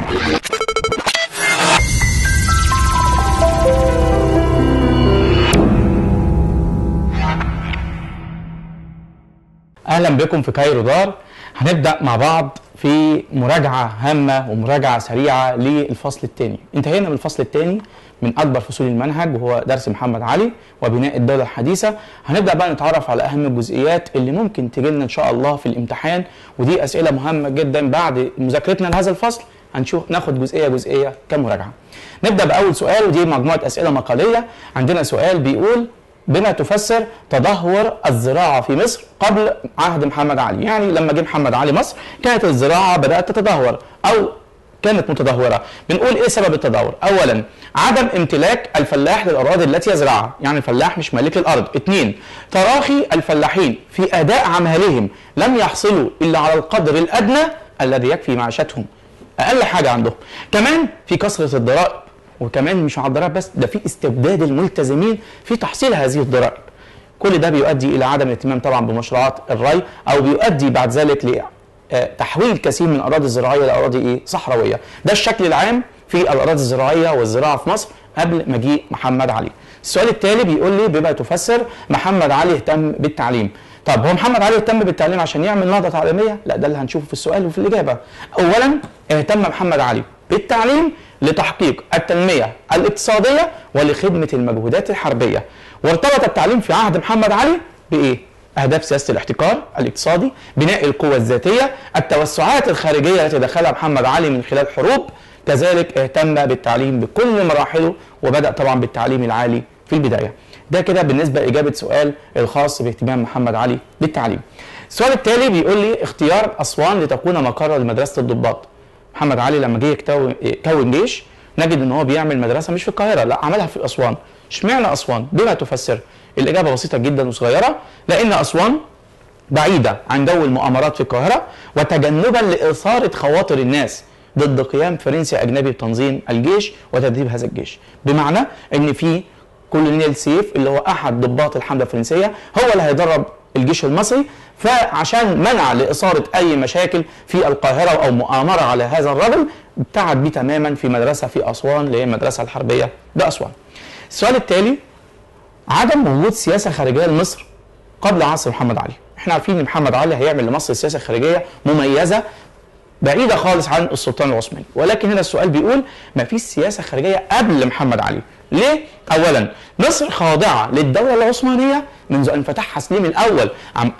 اهلا بكم في كايرو دار هنبدا مع بعض في مراجعه هامه ومراجعه سريعه للفصل الثاني انتهينا من الفصل الثاني من اكبر فصول المنهج وهو درس محمد علي وبناء الدوله الحديثه هنبدا بقى نتعرف على اهم الجزئيات اللي ممكن تجي لنا ان شاء الله في الامتحان ودي اسئله مهمه جدا بعد مذاكرتنا لهذا الفصل هنشوف ناخد جزئيه جزئيه كمراجعه نبدا باول سؤال ودي مجموعه اسئله مقاليه عندنا سؤال بيقول بما تفسر تدهور الزراعة في مصر قبل عهد محمد علي يعني لما جه محمد علي مصر كانت الزراعة بدأت تتدهور أو كانت متدهورة بنقول إيه سبب التدهور أولا عدم امتلاك الفلاح للأراضي التي يزرعها يعني الفلاح مش مالك للأرض اثنين تراخي الفلاحين في أداء عملهم لم يحصلوا إلا على القدر الأدنى الذي يكفي معيشتهم أقل حاجة عندهم كمان في كثرة الضرائب وكمان مش على الضرائب بس ده في استبداد الملتزمين في تحصيل هذه الضرائب كل ده بيؤدي الى عدم الاهتمام طبعا بمشروعات الري او بيؤدي بعد ذلك لتحويل الكثير من الاراضي الزراعيه لاراضي ايه صحراويه ده الشكل العام في الاراضي الزراعيه والزراعه في مصر قبل مجيء محمد علي السؤال التالي بيقول لي بما تفسر محمد علي اهتم بالتعليم طب هو محمد علي اهتم بالتعليم عشان يعمل نهضه تعليميه لا ده اللي هنشوفه في السؤال وفي الاجابه اولا اهتم محمد علي بالتعليم لتحقيق التنمية الاقتصادية ولخدمة المجهودات الحربية وارتبط التعليم في عهد محمد علي بإيه؟ أهداف سياسة الاحتكار الاقتصادي بناء القوة الذاتية التوسعات الخارجية التي دخلها محمد علي من خلال حروب كذلك اهتم بالتعليم بكل مراحله وبدأ طبعا بالتعليم العالي في البداية ده كده بالنسبة لإجابة سؤال الخاص باهتمام محمد علي بالتعليم السؤال التالي بيقول لي اختيار أسوان لتكون مقر لمدرسة الضباط محمد علي لما جه يكون جيش نجد ان هو بيعمل مدرسه مش في القاهره لا عملها في اسوان اشمعنى اسوان بما تفسر الاجابه بسيطه جدا وصغيره لان اسوان بعيده عن جو المؤامرات في القاهره وتجنبا لاثاره خواطر الناس ضد قيام فرنسي اجنبي بتنظيم الجيش وتدريب هذا الجيش بمعنى ان في كولونيل سيف اللي هو احد ضباط الحمله الفرنسيه هو اللي هيدرب الجيش المصري فعشان منع لإثارة أي مشاكل في القاهرة أو مؤامرة على هذا الرجل ابتعد بيه تماما في مدرسة في أسوان اللي هي المدرسة الحربية بأسوان. السؤال التالي عدم وجود سياسة خارجية لمصر قبل عصر محمد علي. احنا عارفين ان محمد علي هيعمل لمصر سياسة خارجية مميزة بعيدة خالص عن السلطان العثماني ولكن هنا السؤال بيقول ما فيش سياسة خارجية قبل محمد علي ليه؟ أولا مصر خاضعة للدولة العثمانية منذ أن فتحها سليم الأول عام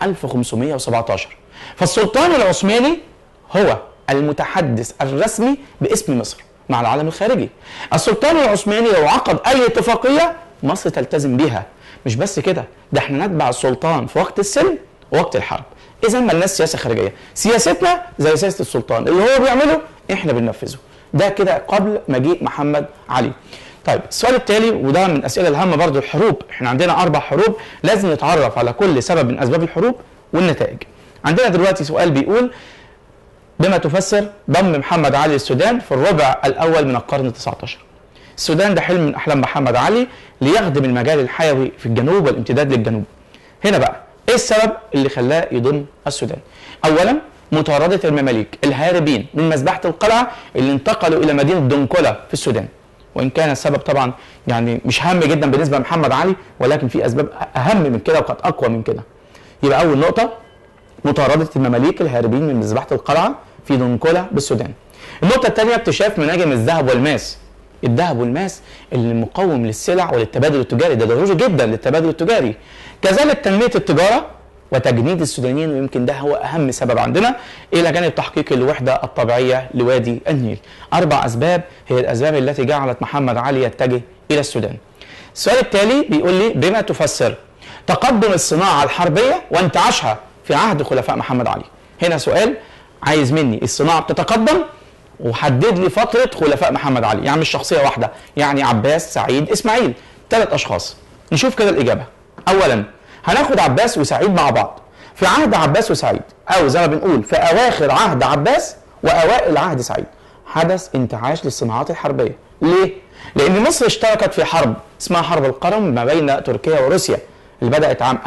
1517 فالسلطان العثماني هو المتحدث الرسمي باسم مصر مع العالم الخارجي السلطان العثماني لو عقد أي اتفاقية مصر تلتزم بها مش بس كده ده احنا نتبع السلطان في وقت السلم ووقت الحرب اذا ملناش سياسه خارجيه سياستنا زي سياسه السلطان اللي هو بيعمله احنا بننفذه ده كده قبل مجيء محمد علي طيب السؤال التالي وده من الاسئله الهامه برضو الحروب احنا عندنا اربع حروب لازم نتعرف على كل سبب من اسباب الحروب والنتائج عندنا دلوقتي سؤال بيقول بما تفسر ضم محمد علي السودان في الربع الاول من القرن ال 19 السودان ده حلم من احلام محمد علي ليخدم المجال الحيوي في الجنوب والامتداد للجنوب هنا بقى ايه السبب اللي خلاه يضم السودان اولا مطاردة المماليك الهاربين من مذبحة القلعة اللي انتقلوا إلى مدينة دنكولا في السودان وإن كان السبب طبعا يعني مش هام جدا بالنسبة لمحمد علي ولكن في أسباب أهم من كده وقد أقوى من كده يبقى أول نقطة مطاردة المماليك الهاربين من مذبحة القلعة في دنكولا بالسودان النقطة الثانية اكتشاف مناجم الذهب والماس الذهب والماس اللي مقوم للسلع وللتبادل التجاري ده ضروري جدا للتبادل التجاري كذلك تنمية التجارة وتجنيد السودانيين ويمكن ده هو اهم سبب عندنا الى جانب تحقيق الوحده الطبيعيه لوادي النيل. اربع اسباب هي الاسباب التي جعلت محمد علي يتجه الى السودان. السؤال التالي بيقول لي بما تفسر تقدم الصناعه الحربيه وانتعاشها في عهد خلفاء محمد علي. هنا سؤال عايز مني الصناعه بتتقدم وحدد لي فتره خلفاء محمد علي يعني مش شخصيه واحده يعني عباس سعيد اسماعيل ثلاث اشخاص. نشوف كده الاجابه. اولا هناخد عباس وسعيد مع بعض في عهد عباس وسعيد او زي ما بنقول في اواخر عهد عباس واوائل عهد سعيد حدث انتعاش للصناعات الحربيه ليه لان مصر اشتركت في حرب اسمها حرب القرم ما بين تركيا وروسيا اللي بدات عام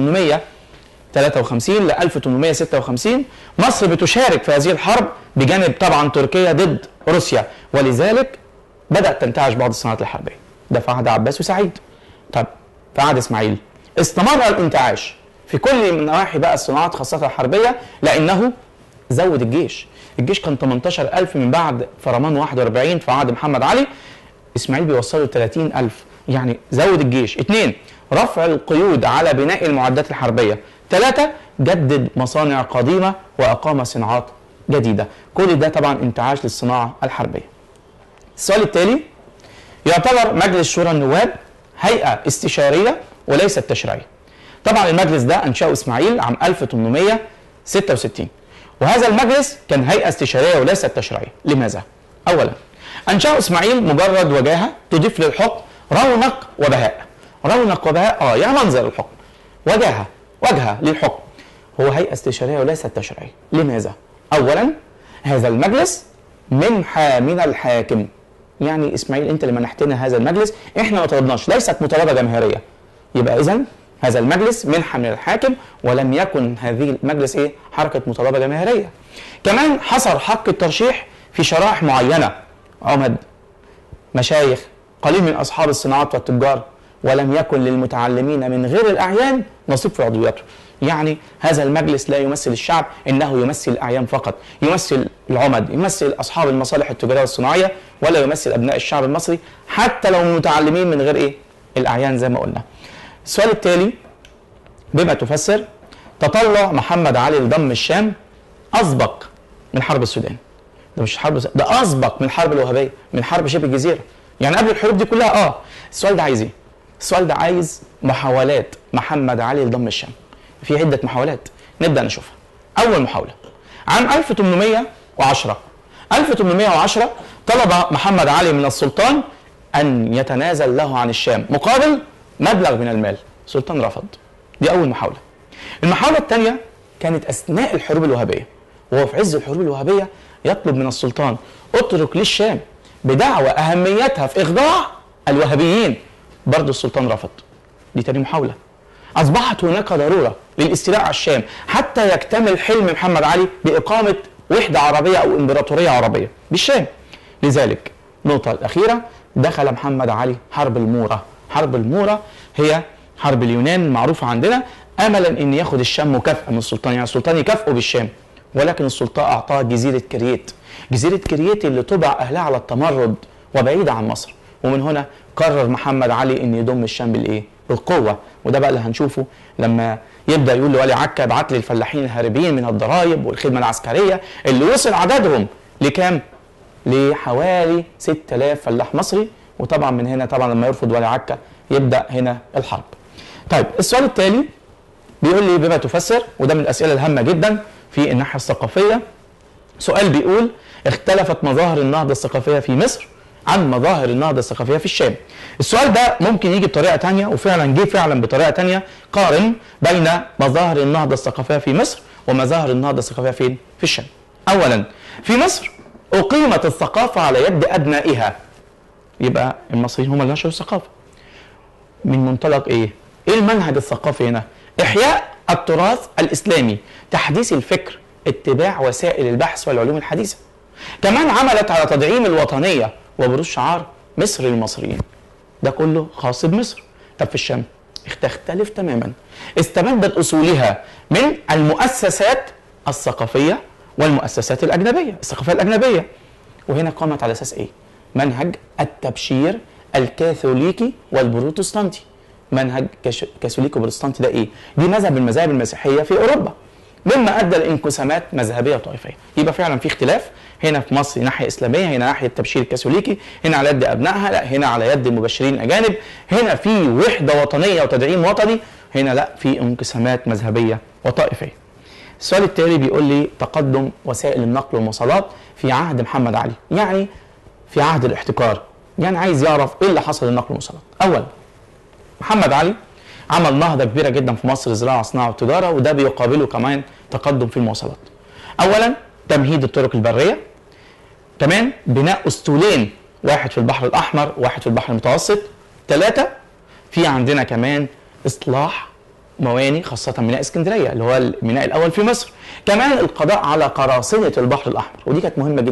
1853 ل 1856 مصر بتشارك في هذه الحرب بجانب طبعا تركيا ضد روسيا ولذلك بدات تنتعش بعض الصناعات الحربيه ده في عهد عباس وسعيد طب في عهد اسماعيل استمر الانتعاش في كل من نواحي بقى الصناعات خاصه الحربيه لانه زود الجيش الجيش كان 18000 من بعد فرمان 41 في عهد محمد علي اسماعيل بيوصله 30000 يعني زود الجيش اثنين رفع القيود على بناء المعدات الحربيه ثلاثة جدد مصانع قديمة وأقام صناعات جديدة كل ده طبعا انتعاش للصناعة الحربية السؤال التالي يعتبر مجلس شورى النواب هيئة استشارية وليست تشريعية طبعا المجلس ده أنشأه إسماعيل عام 1866 وهذا المجلس كان هيئة استشارية وليست تشريعية لماذا؟ أولا أنشأه إسماعيل مجرد وجاهة تضيف للحكم رونق وبهاء رونق وبهاء اه يعني منظر الحكم وجاهة وجهة للحكم هو هيئة استشارية وليست تشريعية لماذا؟ أولا هذا المجلس منحة من الحاكم يعني اسماعيل انت اللي منحتنا هذا المجلس احنا ما طلبناش ليست مطالبه جماهيريه يبقى اذا هذا المجلس منحه من الحاكم ولم يكن هذه المجلس ايه حركه مطالبه جماهيريه كمان حصر حق الترشيح في شرائح معينه عمد مشايخ قليل من اصحاب الصناعات والتجار ولم يكن للمتعلمين من غير الاعيان نصيب في عضوياته يعني هذا المجلس لا يمثل الشعب انه يمثل الاعيان فقط يمثل العمد يمثل اصحاب المصالح التجاريه والصناعيه ولا يمثل ابناء الشعب المصري حتى لو متعلمين من غير ايه الاعيان زي ما قلنا السؤال التالي بما تفسر تطلع محمد علي لضم الشام اسبق من حرب السودان ده مش حرب ده اسبق من حرب الوهابيه من حرب شبه الجزيره يعني قبل الحروب دي كلها اه السؤال ده عايز ايه السؤال ده عايز محاولات محمد علي لضم الشام في عده محاولات نبدا نشوفها اول محاوله عام 1810 1810 طلب محمد علي من السلطان ان يتنازل له عن الشام مقابل مبلغ من المال السلطان رفض دي اول محاوله المحاوله الثانيه كانت اثناء الحروب الوهابيه وهو في عز الحروب الوهابيه يطلب من السلطان اترك لي الشام بدعوى اهميتها في اخضاع الوهابيين برضه السلطان رفض دي تاني محاوله اصبحت هناك ضروره للاستيلاء على الشام حتى يكتمل حلم محمد علي باقامه وحده عربيه او امبراطوريه عربيه بالشام لذلك النقطه الاخيره دخل محمد علي حرب الموره حرب الموره هي حرب اليونان المعروفه عندنا املا ان ياخد الشام مكافاه من السلطان يعني السلطان يكافئه بالشام ولكن السلطان اعطاه جزيره كريت جزيره كريت اللي طبع اهلها على التمرد وبعيده عن مصر ومن هنا قرر محمد علي ان يضم الشام بالايه بالقوه وده بقى اللي هنشوفه لما يبدا يقول لولي عكا ابعت لي الفلاحين الهاربين من الضرائب والخدمه العسكريه اللي وصل عددهم لكام؟ لحوالي 6000 فلاح مصري وطبعا من هنا طبعا لما يرفض ولي عكا يبدا هنا الحرب. طيب السؤال التالي بيقول لي بما تفسر وده من الاسئله الهامه جدا في الناحيه الثقافيه سؤال بيقول اختلفت مظاهر النهضه الثقافيه في مصر عن مظاهر النهضه الثقافيه في الشام. السؤال ده ممكن يجي بطريقه تانية وفعلا جه فعلا بطريقه تانية قارن بين مظاهر النهضه الثقافيه في مصر ومظاهر النهضه الثقافيه فين؟ في الشام. اولا في مصر اقيمت الثقافه على يد ابنائها. يبقى المصريين هم اللي نشروا الثقافه. من منطلق ايه؟ ايه المنهج الثقافي هنا؟ احياء التراث الاسلامي، تحديث الفكر، اتباع وسائل البحث والعلوم الحديثه. كمان عملت على تدعيم الوطنيه وبروز شعار مصر للمصريين ده كله خاص بمصر طب في الشام تختلف تماما استمدت اصولها من المؤسسات الثقافيه والمؤسسات الاجنبيه الثقافيه الاجنبيه وهنا قامت على اساس ايه منهج التبشير الكاثوليكي والبروتستانتي منهج كاثوليكي وبروتستانتي ده ايه دي مذهب من المذاهب المسيحيه في اوروبا مما ادى لانقسامات مذهبيه وطائفيه يبقى فعلا في اختلاف هنا في مصر ناحيه اسلاميه هنا ناحيه التبشير الكاثوليكي هنا على يد ابنائها لا هنا على يد المبشرين الاجانب هنا في وحده وطنيه وتدعيم وطني هنا لا في انقسامات مذهبيه وطائفيه السؤال التالي بيقول لي تقدم وسائل النقل والمواصلات في عهد محمد علي يعني في عهد الاحتكار يعني عايز يعرف ايه اللي حصل للنقل والمواصلات اولا محمد علي عمل نهضه كبيره جدا في مصر الزراعه والصناعه والتجاره وده بيقابله كمان تقدم في المواصلات اولا تمهيد الطرق البريه كمان بناء اسطولين واحد في البحر الاحمر وواحد في البحر المتوسط ثلاثه في عندنا كمان اصلاح مواني خاصة ميناء اسكندرية اللي هو الميناء الأول في مصر كمان القضاء على قراصنة البحر الأحمر ودي كانت مهمة جدا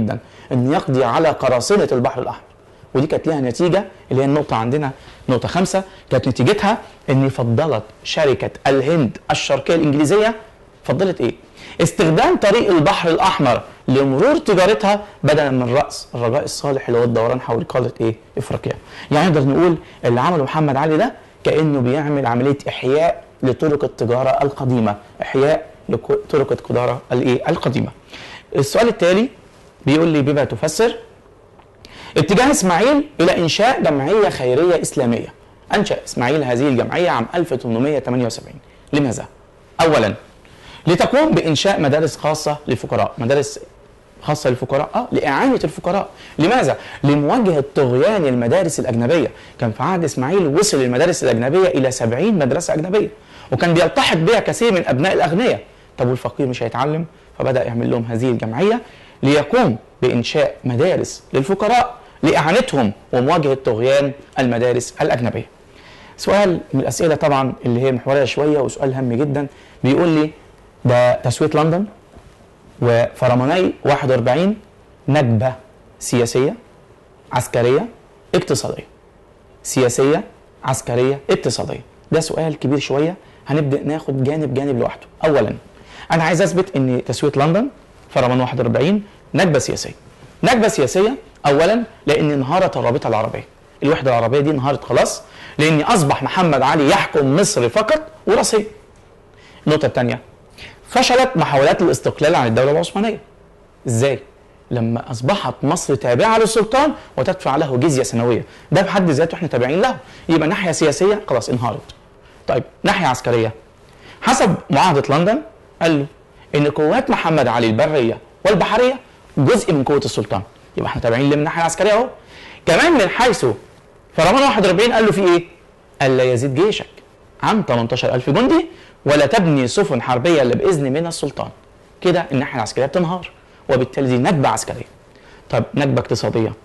أن يقضي على قراصنة البحر الأحمر ودي كانت لها نتيجة اللي هي النقطة عندنا نقطة خمسة كانت نتيجتها أن فضلت شركة الهند الشرقية الإنجليزية فضلت إيه؟ استخدام طريق البحر الأحمر لمرور تجارتها بدلا من رأس الرجاء الصالح اللي هو الدوران حول قارة إيه؟ إفريقيا يعني نقدر نقول اللي عمله محمد علي ده كأنه بيعمل عملية إحياء لطرق التجارة القديمة إحياء لطرق التجارة الإيه؟ القديمة السؤال التالي بيقول لي بما تفسر اتجاه اسماعيل الى انشاء جمعيه خيريه اسلاميه انشا اسماعيل هذه الجمعيه عام 1878 لماذا اولا لتقوم بانشاء مدارس خاصه للفقراء مدارس خاصه للفقراء اه لاعانه الفقراء لماذا لمواجهه طغيان المدارس الاجنبيه كان في عهد اسماعيل وصل المدارس الاجنبيه الى 70 مدرسه اجنبيه وكان بيلتحق بها كثير من ابناء الاغنياء طب والفقير مش هيتعلم فبدا يعمل لهم هذه الجمعيه ليقوم بانشاء مدارس للفقراء لاعانتهم ومواجهه طغيان المدارس الاجنبيه. سؤال من الاسئله طبعا اللي هي محوريه شويه وسؤال هام جدا بيقول لي ده تسويه لندن وفرماني 41 نكبه سياسيه عسكريه اقتصاديه. سياسيه عسكريه اقتصاديه. ده سؤال كبير شويه هنبدا ناخد جانب جانب لوحده. اولا انا عايز اثبت ان تسويه لندن فرمان 41 نكبه سياسيه. نكبه سياسيه اولا لان انهارت الرابطه العربيه الوحده العربيه دي انهارت خلاص لان اصبح محمد علي يحكم مصر فقط وراسيا النقطه الثانيه فشلت محاولات الاستقلال عن الدوله العثمانيه ازاي لما اصبحت مصر تابعه للسلطان وتدفع له جزيه سنويه ده بحد ذاته احنا تابعين له يبقى ناحيه سياسيه خلاص انهارت طيب ناحيه عسكريه حسب معاهده لندن قال له ان قوات محمد علي البريه والبحريه جزء من قوه السلطان يبقى احنا تابعين ليه من الناحيه العسكريه اهو كمان من حيث فرمان 41 قال له في ايه؟ قال لا يزيد جيشك عن 18000 جندي ولا تبني سفن حربيه الا باذن من السلطان كده الناحيه العسكريه بتنهار وبالتالي دي نكبه عسكريه طب نكبه اقتصاديه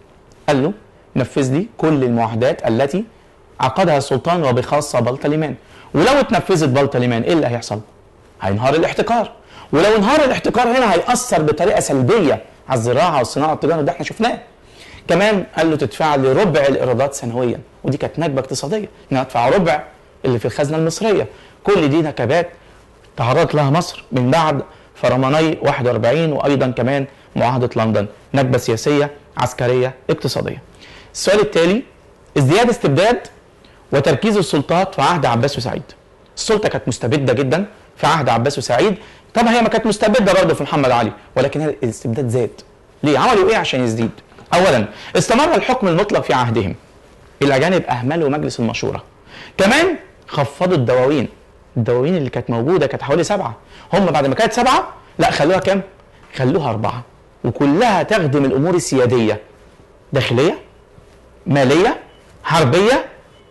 قال له نفذ لي كل المعاهدات التي عقدها السلطان وبخاصه بلطليمان ولو اتنفذت بلطليمان ايه اللي هيحصل؟ هينهار الاحتكار ولو انهار الاحتكار هنا هيأثر بطريقه سلبيه على الزراعه والصناعه والتجاره ده احنا شفناه كمان قال له تدفع لي ربع الايرادات سنويا ودي كانت نكبه اقتصاديه ان ادفع ربع اللي في الخزنه المصريه كل دي نكبات تعرضت لها مصر من بعد فرماني 41 وايضا كمان معاهده لندن نكبه سياسيه عسكريه اقتصاديه السؤال التالي ازدياد استبداد وتركيز السلطات في عهد عباس وسعيد السلطه كانت مستبده جدا في عهد عباس وسعيد طبعا هي ما كانت مستبده برضه في محمد علي ولكن الاستبداد زاد ليه عملوا ايه عشان يزيد اولا استمر الحكم المطلق في عهدهم الاجانب اهملوا مجلس المشوره كمان خفضوا الدواوين الدواوين اللي كانت موجوده كانت حوالي سبعه هم بعد ما كانت سبعه لا خلوها كام خلوها اربعه وكلها تخدم الامور السياديه داخليه ماليه حربيه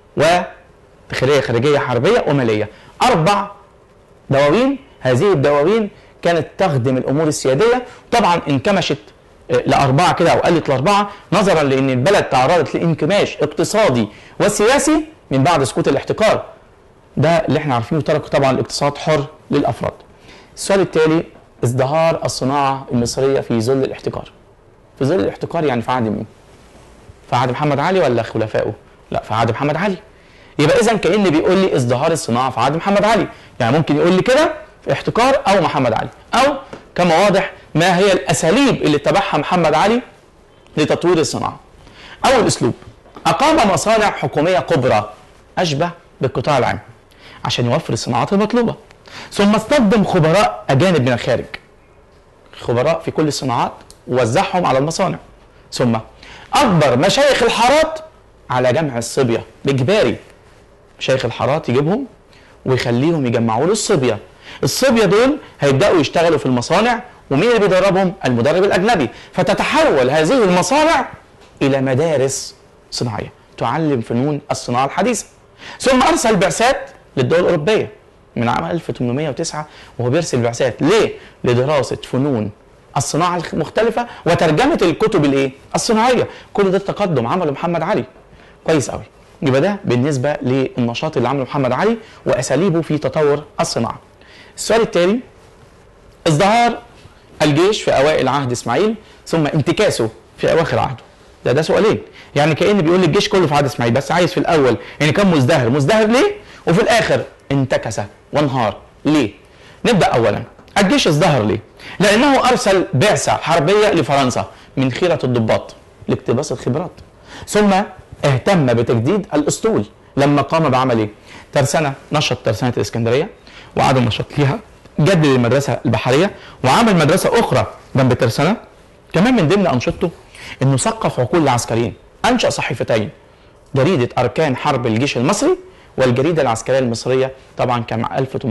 وداخليه خارجيه حربيه وماليه اربع دواوين هذه الدواوين كانت تخدم الامور السياديه طبعا انكمشت لاربعه كده او قلت لاربعه نظرا لان البلد تعرضت لانكماش اقتصادي وسياسي من بعد سقوط الاحتكار ده اللي احنا عارفينه ترك طبعا الاقتصاد حر للافراد السؤال التالي ازدهار الصناعه المصريه في ظل الاحتكار في ظل الاحتكار يعني في عهد مين في عهد محمد علي ولا خلفائه لا في عهد محمد علي يبقى اذا كان بيقول لي ازدهار الصناعه في عهد محمد علي يعني ممكن يقول لي كده في احتكار او محمد علي او كما واضح ما هي الاساليب اللي اتبعها محمد علي لتطوير الصناعه اول اسلوب اقام مصانع حكوميه كبرى اشبه بالقطاع العام عشان يوفر الصناعات المطلوبه ثم استخدم خبراء اجانب من الخارج خبراء في كل الصناعات ووزعهم على المصانع ثم اكبر مشايخ الحارات على جمع الصبيه باجباري مشايخ الحارات يجيبهم ويخليهم يجمعوا له الصبيه الصبيه دول هيبداوا يشتغلوا في المصانع ومين اللي بيدربهم المدرب الاجنبي فتتحول هذه المصانع الى مدارس صناعيه تعلم فنون الصناعه الحديثه ثم ارسل بعثات للدول الاوروبيه من عام 1809 وهو بيرسل بعثات ليه؟ لدراسه فنون الصناعه المختلفه وترجمه الكتب الايه؟ الصناعيه كل ده التقدم عمله محمد علي كويس قوي يبقى ده بالنسبه للنشاط اللي عمله محمد علي واساليبه في تطور الصناعه السؤال التالي ازدهار الجيش في اوائل عهد اسماعيل ثم انتكاسه في اواخر عهده ده ده سؤالين يعني كان بيقول لي الجيش كله في عهد اسماعيل بس عايز في الاول يعني كان مزدهر مزدهر ليه وفي الاخر انتكس وانهار ليه نبدا اولا الجيش ازدهر ليه لانه ارسل بعثه حربيه لفرنسا من خيره الضباط لاقتباس الخبرات ثم اهتم بتجديد الاسطول لما قام بعمل ايه ترسانه نشط ترسانه الاسكندريه وعاد النشاط ليها جدد المدرسه البحريه وعمل مدرسه اخرى جنب ترسانه كمان من ضمن انشطته انه ثقف عقول العسكريين انشا صحيفتين جريده اركان حرب الجيش المصري والجريده العسكريه المصريه طبعا كان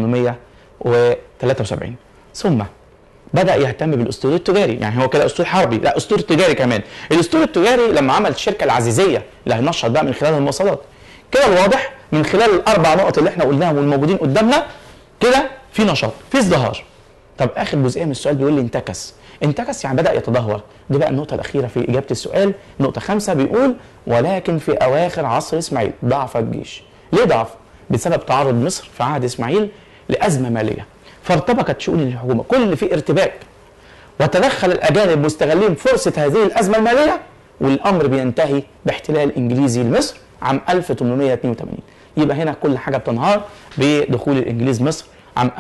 1873 ثم بدا يهتم بالاسطول التجاري يعني هو كده اسطول حربي لا اسطول تجاري كمان الاسطول التجاري لما عمل الشركه العزيزيه اللي هينشط بقى من خلال المواصلات كده الواضح من خلال الاربع نقط اللي احنا قلناهم والموجودين قدامنا كده في نشاط في ازدهار طب اخر جزئيه من السؤال بيقول لي انتكس انتكس يعني بدا يتدهور دي بقى النقطه الاخيره في اجابه السؤال نقطه خمسة بيقول ولكن في اواخر عصر اسماعيل ضعف الجيش ليه ضعف بسبب تعرض مصر في عهد اسماعيل لازمه ماليه فارتبكت شؤون الحكومه كل اللي فيه ارتباك وتدخل الاجانب مستغلين فرصه هذه الازمه الماليه والامر بينتهي باحتلال انجليزي لمصر عام 1882 يبقى هنا كل حاجه بتنهار بدخول الانجليز مصر عام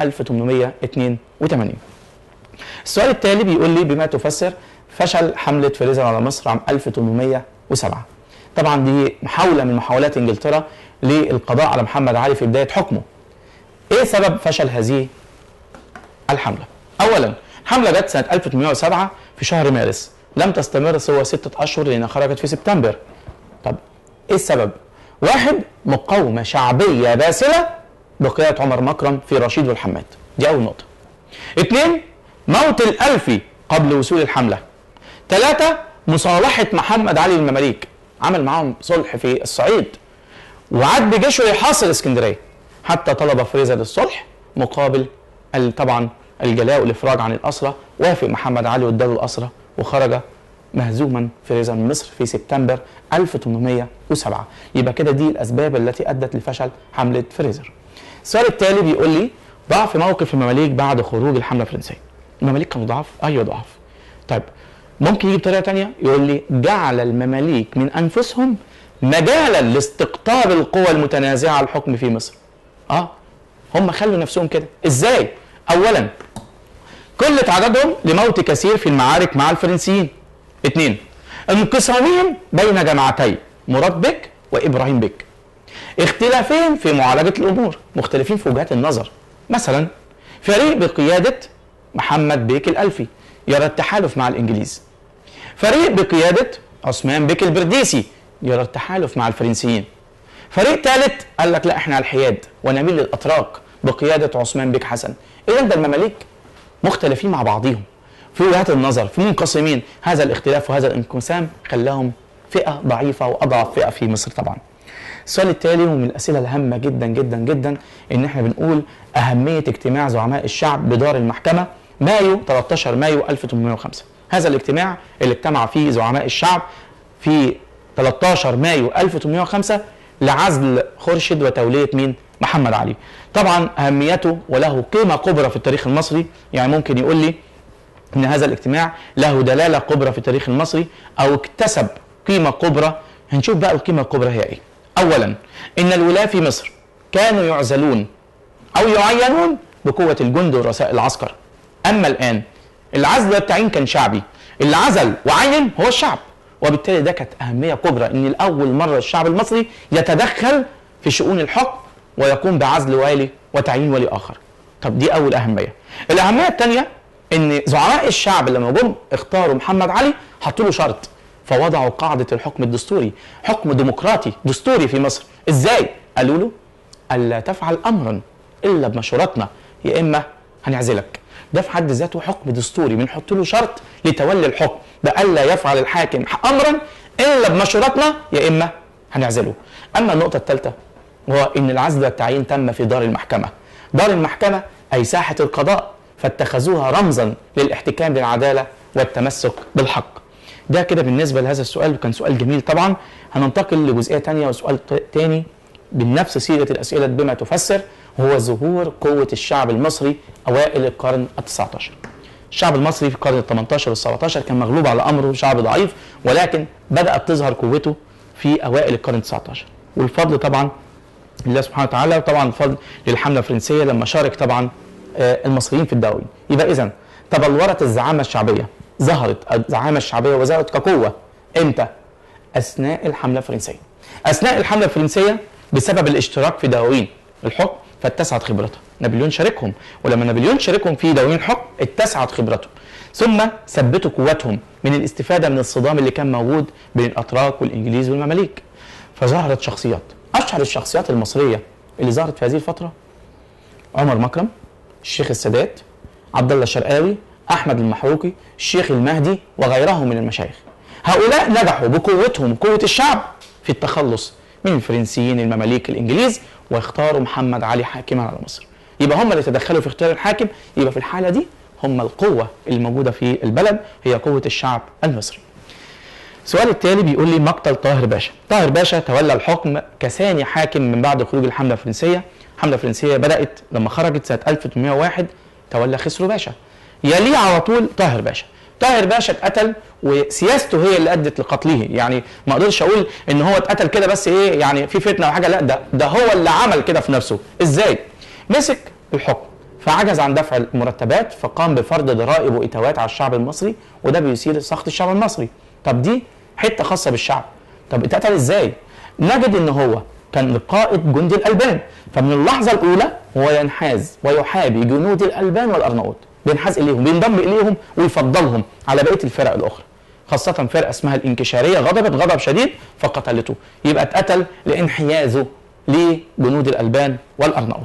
1882 السؤال التالي بيقول لي بما تفسر فشل حملة فريزر على مصر عام 1807 طبعا دي محاولة من محاولات انجلترا للقضاء على محمد علي في بداية حكمه ايه سبب فشل هذه الحملة اولا الحملة جت سنة 1807 في شهر مارس لم تستمر سوى ستة اشهر لانها خرجت في سبتمبر طب ايه السبب واحد مقاومة شعبية باسلة بقيادة عمر مكرم في رشيد والحماد دي اول نقطة اثنين موت الألفي قبل وصول الحملة ثلاثة مصالحة محمد علي المماليك عمل معاهم صلح في الصعيد وعاد بجيشه يحاصر اسكندرية حتى طلب فريزر الصلح مقابل طبعا الجلاء والإفراج عن الأسرة وافق محمد علي واداله الأسرة وخرج مهزوما فريزر من مصر في سبتمبر 1807 يبقى كده دي الأسباب التي أدت لفشل حملة فريزر السؤال التالي بيقول لي ضعف موقف المماليك بعد خروج الحملة الفرنسية المماليك كانوا ضعاف ايوه ضعاف طيب ممكن يجي بطريقه تانية يقول لي جعل المماليك من انفسهم مجالا لاستقطاب القوى المتنازعه على الحكم في مصر اه هم خلوا نفسهم كده ازاي اولا قله عددهم لموت كثير في المعارك مع الفرنسيين اثنين انقسامهم بين جماعتي مراد بك وابراهيم بك اختلافهم في معالجه الامور مختلفين في وجهات النظر مثلا فريق بقياده محمد بيك الألفي يرى التحالف مع الإنجليز فريق بقيادة عثمان بيك البرديسي يرى التحالف مع الفرنسيين فريق ثالث قال لك لا احنا على الحياد ونميل للأتراك بقيادة عثمان بيك حسن إذا ده المماليك مختلفين مع بعضهم في وجهات النظر في منقسمين هذا الاختلاف وهذا الانقسام خلاهم فئة ضعيفة وأضعف فئة في مصر طبعا السؤال التالي ومن الأسئلة الهامة جدا جدا جدا إن احنا بنقول أهمية اجتماع زعماء الشعب بدار المحكمة مايو 13 مايو 1805 هذا الاجتماع اللي اجتمع فيه زعماء الشعب في 13 مايو 1805 لعزل خورشيد وتولية مين؟ محمد علي طبعا أهميته وله قيمة كبرى في التاريخ المصري يعني ممكن يقول لي ان هذا الاجتماع له دلاله كبرى في التاريخ المصري او اكتسب قيمه كبرى هنشوف بقى القيمه الكبرى هي ايه اولا ان الولاه في مصر كانوا يعزلون او يعينون بقوه الجند ورؤساء العسكر اما الان العزل والتعيين كان شعبي اللي عزل وعين هو الشعب وبالتالي ده كانت اهميه كبرى ان لاول مره الشعب المصري يتدخل في شؤون الحكم ويقوم بعزل والي وتعيين ولي اخر طب دي اول اهميه الاهميه الثانيه ان زعماء الشعب لما جم اختاروا محمد علي حطوا له شرط فوضعوا قاعده الحكم الدستوري حكم ديمقراطي دستوري في مصر ازاي قالوا له الا تفعل امرا الا بمشورتنا يا اما هنعزلك ده في حد ذاته حكم دستوري بنحط له شرط لتولي الحكم بألا يفعل الحاكم امرا الا بمشورتنا يا اما هنعزله اما النقطه الثالثه وهو ان العزل والتعيين تم في دار المحكمه دار المحكمه اي ساحه القضاء فاتخذوها رمزا للاحتكام بالعداله والتمسك بالحق ده كده بالنسبه لهذا السؤال وكان سؤال جميل طبعا هننتقل لجزئيه ثانيه وسؤال ثاني بنفس صيغه الاسئله بما تفسر هو ظهور قوه الشعب المصري اوائل القرن ال 19 الشعب المصري في القرن ال 18 وال 17 كان مغلوب على امره شعب ضعيف ولكن بدات تظهر قوته في اوائل القرن ال 19 والفضل طبعا لله سبحانه وتعالى وطبعا الفضل للحمله الفرنسيه لما شارك طبعا آه، المصريين في الدوري يبقى اذا تبلورت الزعامه الشعبيه ظهرت الزعامه الشعبيه وظهرت كقوه امتى؟ اثناء الحمله الفرنسيه. اثناء الحمله الفرنسيه بسبب الاشتراك في دواوين الحكم فاتسعت خبرته، نابليون شاركهم ولما نابليون شاركهم في دواوين الحكم اتسعت خبرته. ثم ثبتوا قوتهم من الاستفاده من الصدام اللي كان موجود بين الاتراك والانجليز والمماليك. فظهرت شخصيات، اشهر الشخصيات المصريه اللي ظهرت في هذه الفتره عمر مكرم، الشيخ السادات، عبد الله الشرقاوي، احمد المحروقي، الشيخ المهدي وغيرهم من المشايخ. هؤلاء نجحوا بقوتهم قوة الشعب في التخلص من الفرنسيين المماليك الانجليز واختاروا محمد علي حاكما على مصر. يبقى هم اللي تدخلوا في اختيار الحاكم يبقى في الحالة دي هم القوة اللي موجودة في البلد هي قوة الشعب المصري. السؤال التالي بيقول لي مقتل طاهر باشا. طاهر باشا تولى الحكم كثاني حاكم من بعد خروج الحملة الفرنسية. الحملة الفرنسية بدأت لما خرجت سنة 1801 تولى خسرو باشا. يليه على طول طاهر باشا. طاهر باشا اتقتل وسياسته هي اللي ادت لقتله يعني ما اقدرش اقول ان هو اتقتل كده بس ايه يعني في فتنه او حاجه لا ده ده هو اللي عمل كده في نفسه ازاي مسك الحكم فعجز عن دفع المرتبات فقام بفرض ضرائب واتاوات على الشعب المصري وده بيثير سخط الشعب المصري طب دي حته خاصه بالشعب طب اتقتل ازاي نجد ان هو كان قائد جندي الالبان فمن اللحظه الاولى هو ينحاز ويحابي جنود الالبان والارناؤوط بينحاز اليهم بينضم اليهم ويفضلهم على بقيه الفرق الاخرى خاصة فرقة اسمها الانكشارية غضبت غضب شديد فقتلته يبقى اتقتل لانحيازه لجنود الألبان والأرناؤوط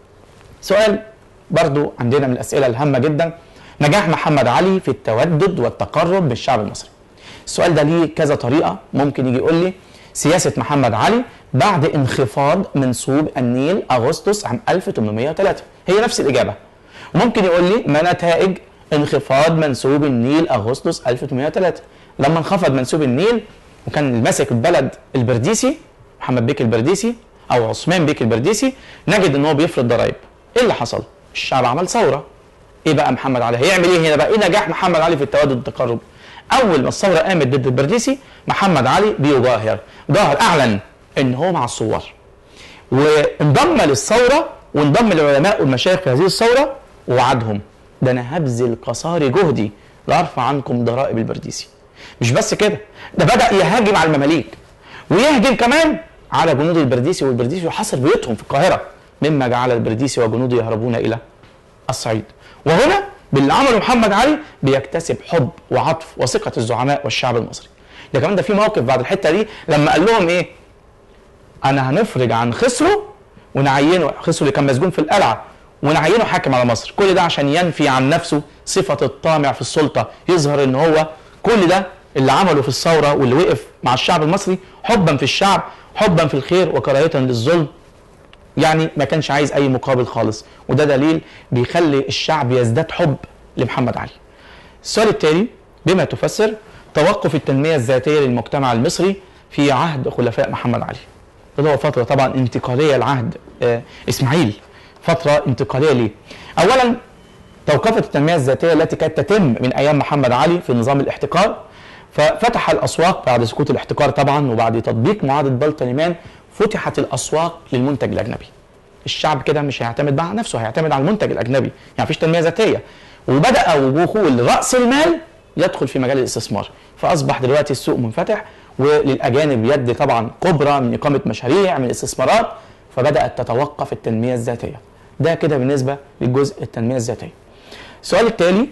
سؤال برضو عندنا من الأسئلة الهامة جدا نجاح محمد علي في التودد والتقرب بالشعب المصري السؤال ده ليه كذا طريقة ممكن يجي يقول لي سياسة محمد علي بعد انخفاض منسوب النيل أغسطس عام 1803 هي نفس الإجابة ممكن يقول لي ما نتائج انخفاض منسوب النيل اغسطس 1803 لما انخفض منسوب النيل وكان ماسك البلد البرديسي محمد بيك البرديسي او عثمان بيك البرديسي نجد ان هو بيفرض ضرائب ايه اللي حصل الشعب عمل ثوره ايه بقى محمد علي هيعمل ايه هنا بقى ايه نجاح محمد علي في التودد والتقرب اول ما الثوره قامت ضد البرديسي محمد علي بيجاهر ظهر اعلن ان هو مع الثوار وانضم للثوره وانضم للعلماء والمشايخ في هذه الثوره ووعدهم ده انا هبذل قصارى جهدي لارفع عنكم ضرائب البرديسي مش بس كده ده بدا يهاجم على المماليك ويهجم كمان على جنود البرديسي والبرديسي يحاصر بيوتهم في القاهره مما جعل البرديسي وجنوده يهربون الى الصعيد وهنا باللي عمله محمد علي بيكتسب حب وعطف وثقه الزعماء والشعب المصري ده كمان ده في موقف بعد الحته دي لما قال لهم ايه انا هنفرج عن خسرو ونعينه خسرو اللي كان مسجون في القلعه ونعينه حاكم على مصر كل ده عشان ينفي عن نفسه صفة الطامع في السلطة يظهر ان هو كل ده اللي عمله في الثورة واللي وقف مع الشعب المصري حبا في الشعب حبا في الخير وكراهية للظلم يعني ما كانش عايز اي مقابل خالص وده دليل بيخلي الشعب يزداد حب لمحمد علي السؤال التالي بما تفسر توقف التنمية الذاتية للمجتمع المصري في عهد خلفاء محمد علي اللي هو فترة طبعا انتقالية لعهد آه اسماعيل فترة انتقالية ليه أولا توقفت التنمية الذاتية التي كانت تتم من أيام محمد علي في نظام الاحتكار ففتح الأسواق بعد سقوط الاحتكار طبعا وبعد تطبيق معاهدة بلطلمان فتحت الأسواق للمنتج الأجنبي الشعب كده مش هيعتمد بقى على نفسه هيعتمد على المنتج الأجنبي يعني مفيش تنمية ذاتية وبدأ دخول رأس المال يدخل في مجال الاستثمار فأصبح دلوقتي السوق منفتح وللأجانب يد طبعا كبرى من إقامة مشاريع من استثمارات فبدأت تتوقف التنمية الذاتية ده كده بالنسبة للجزء التنمية الذاتية السؤال التالي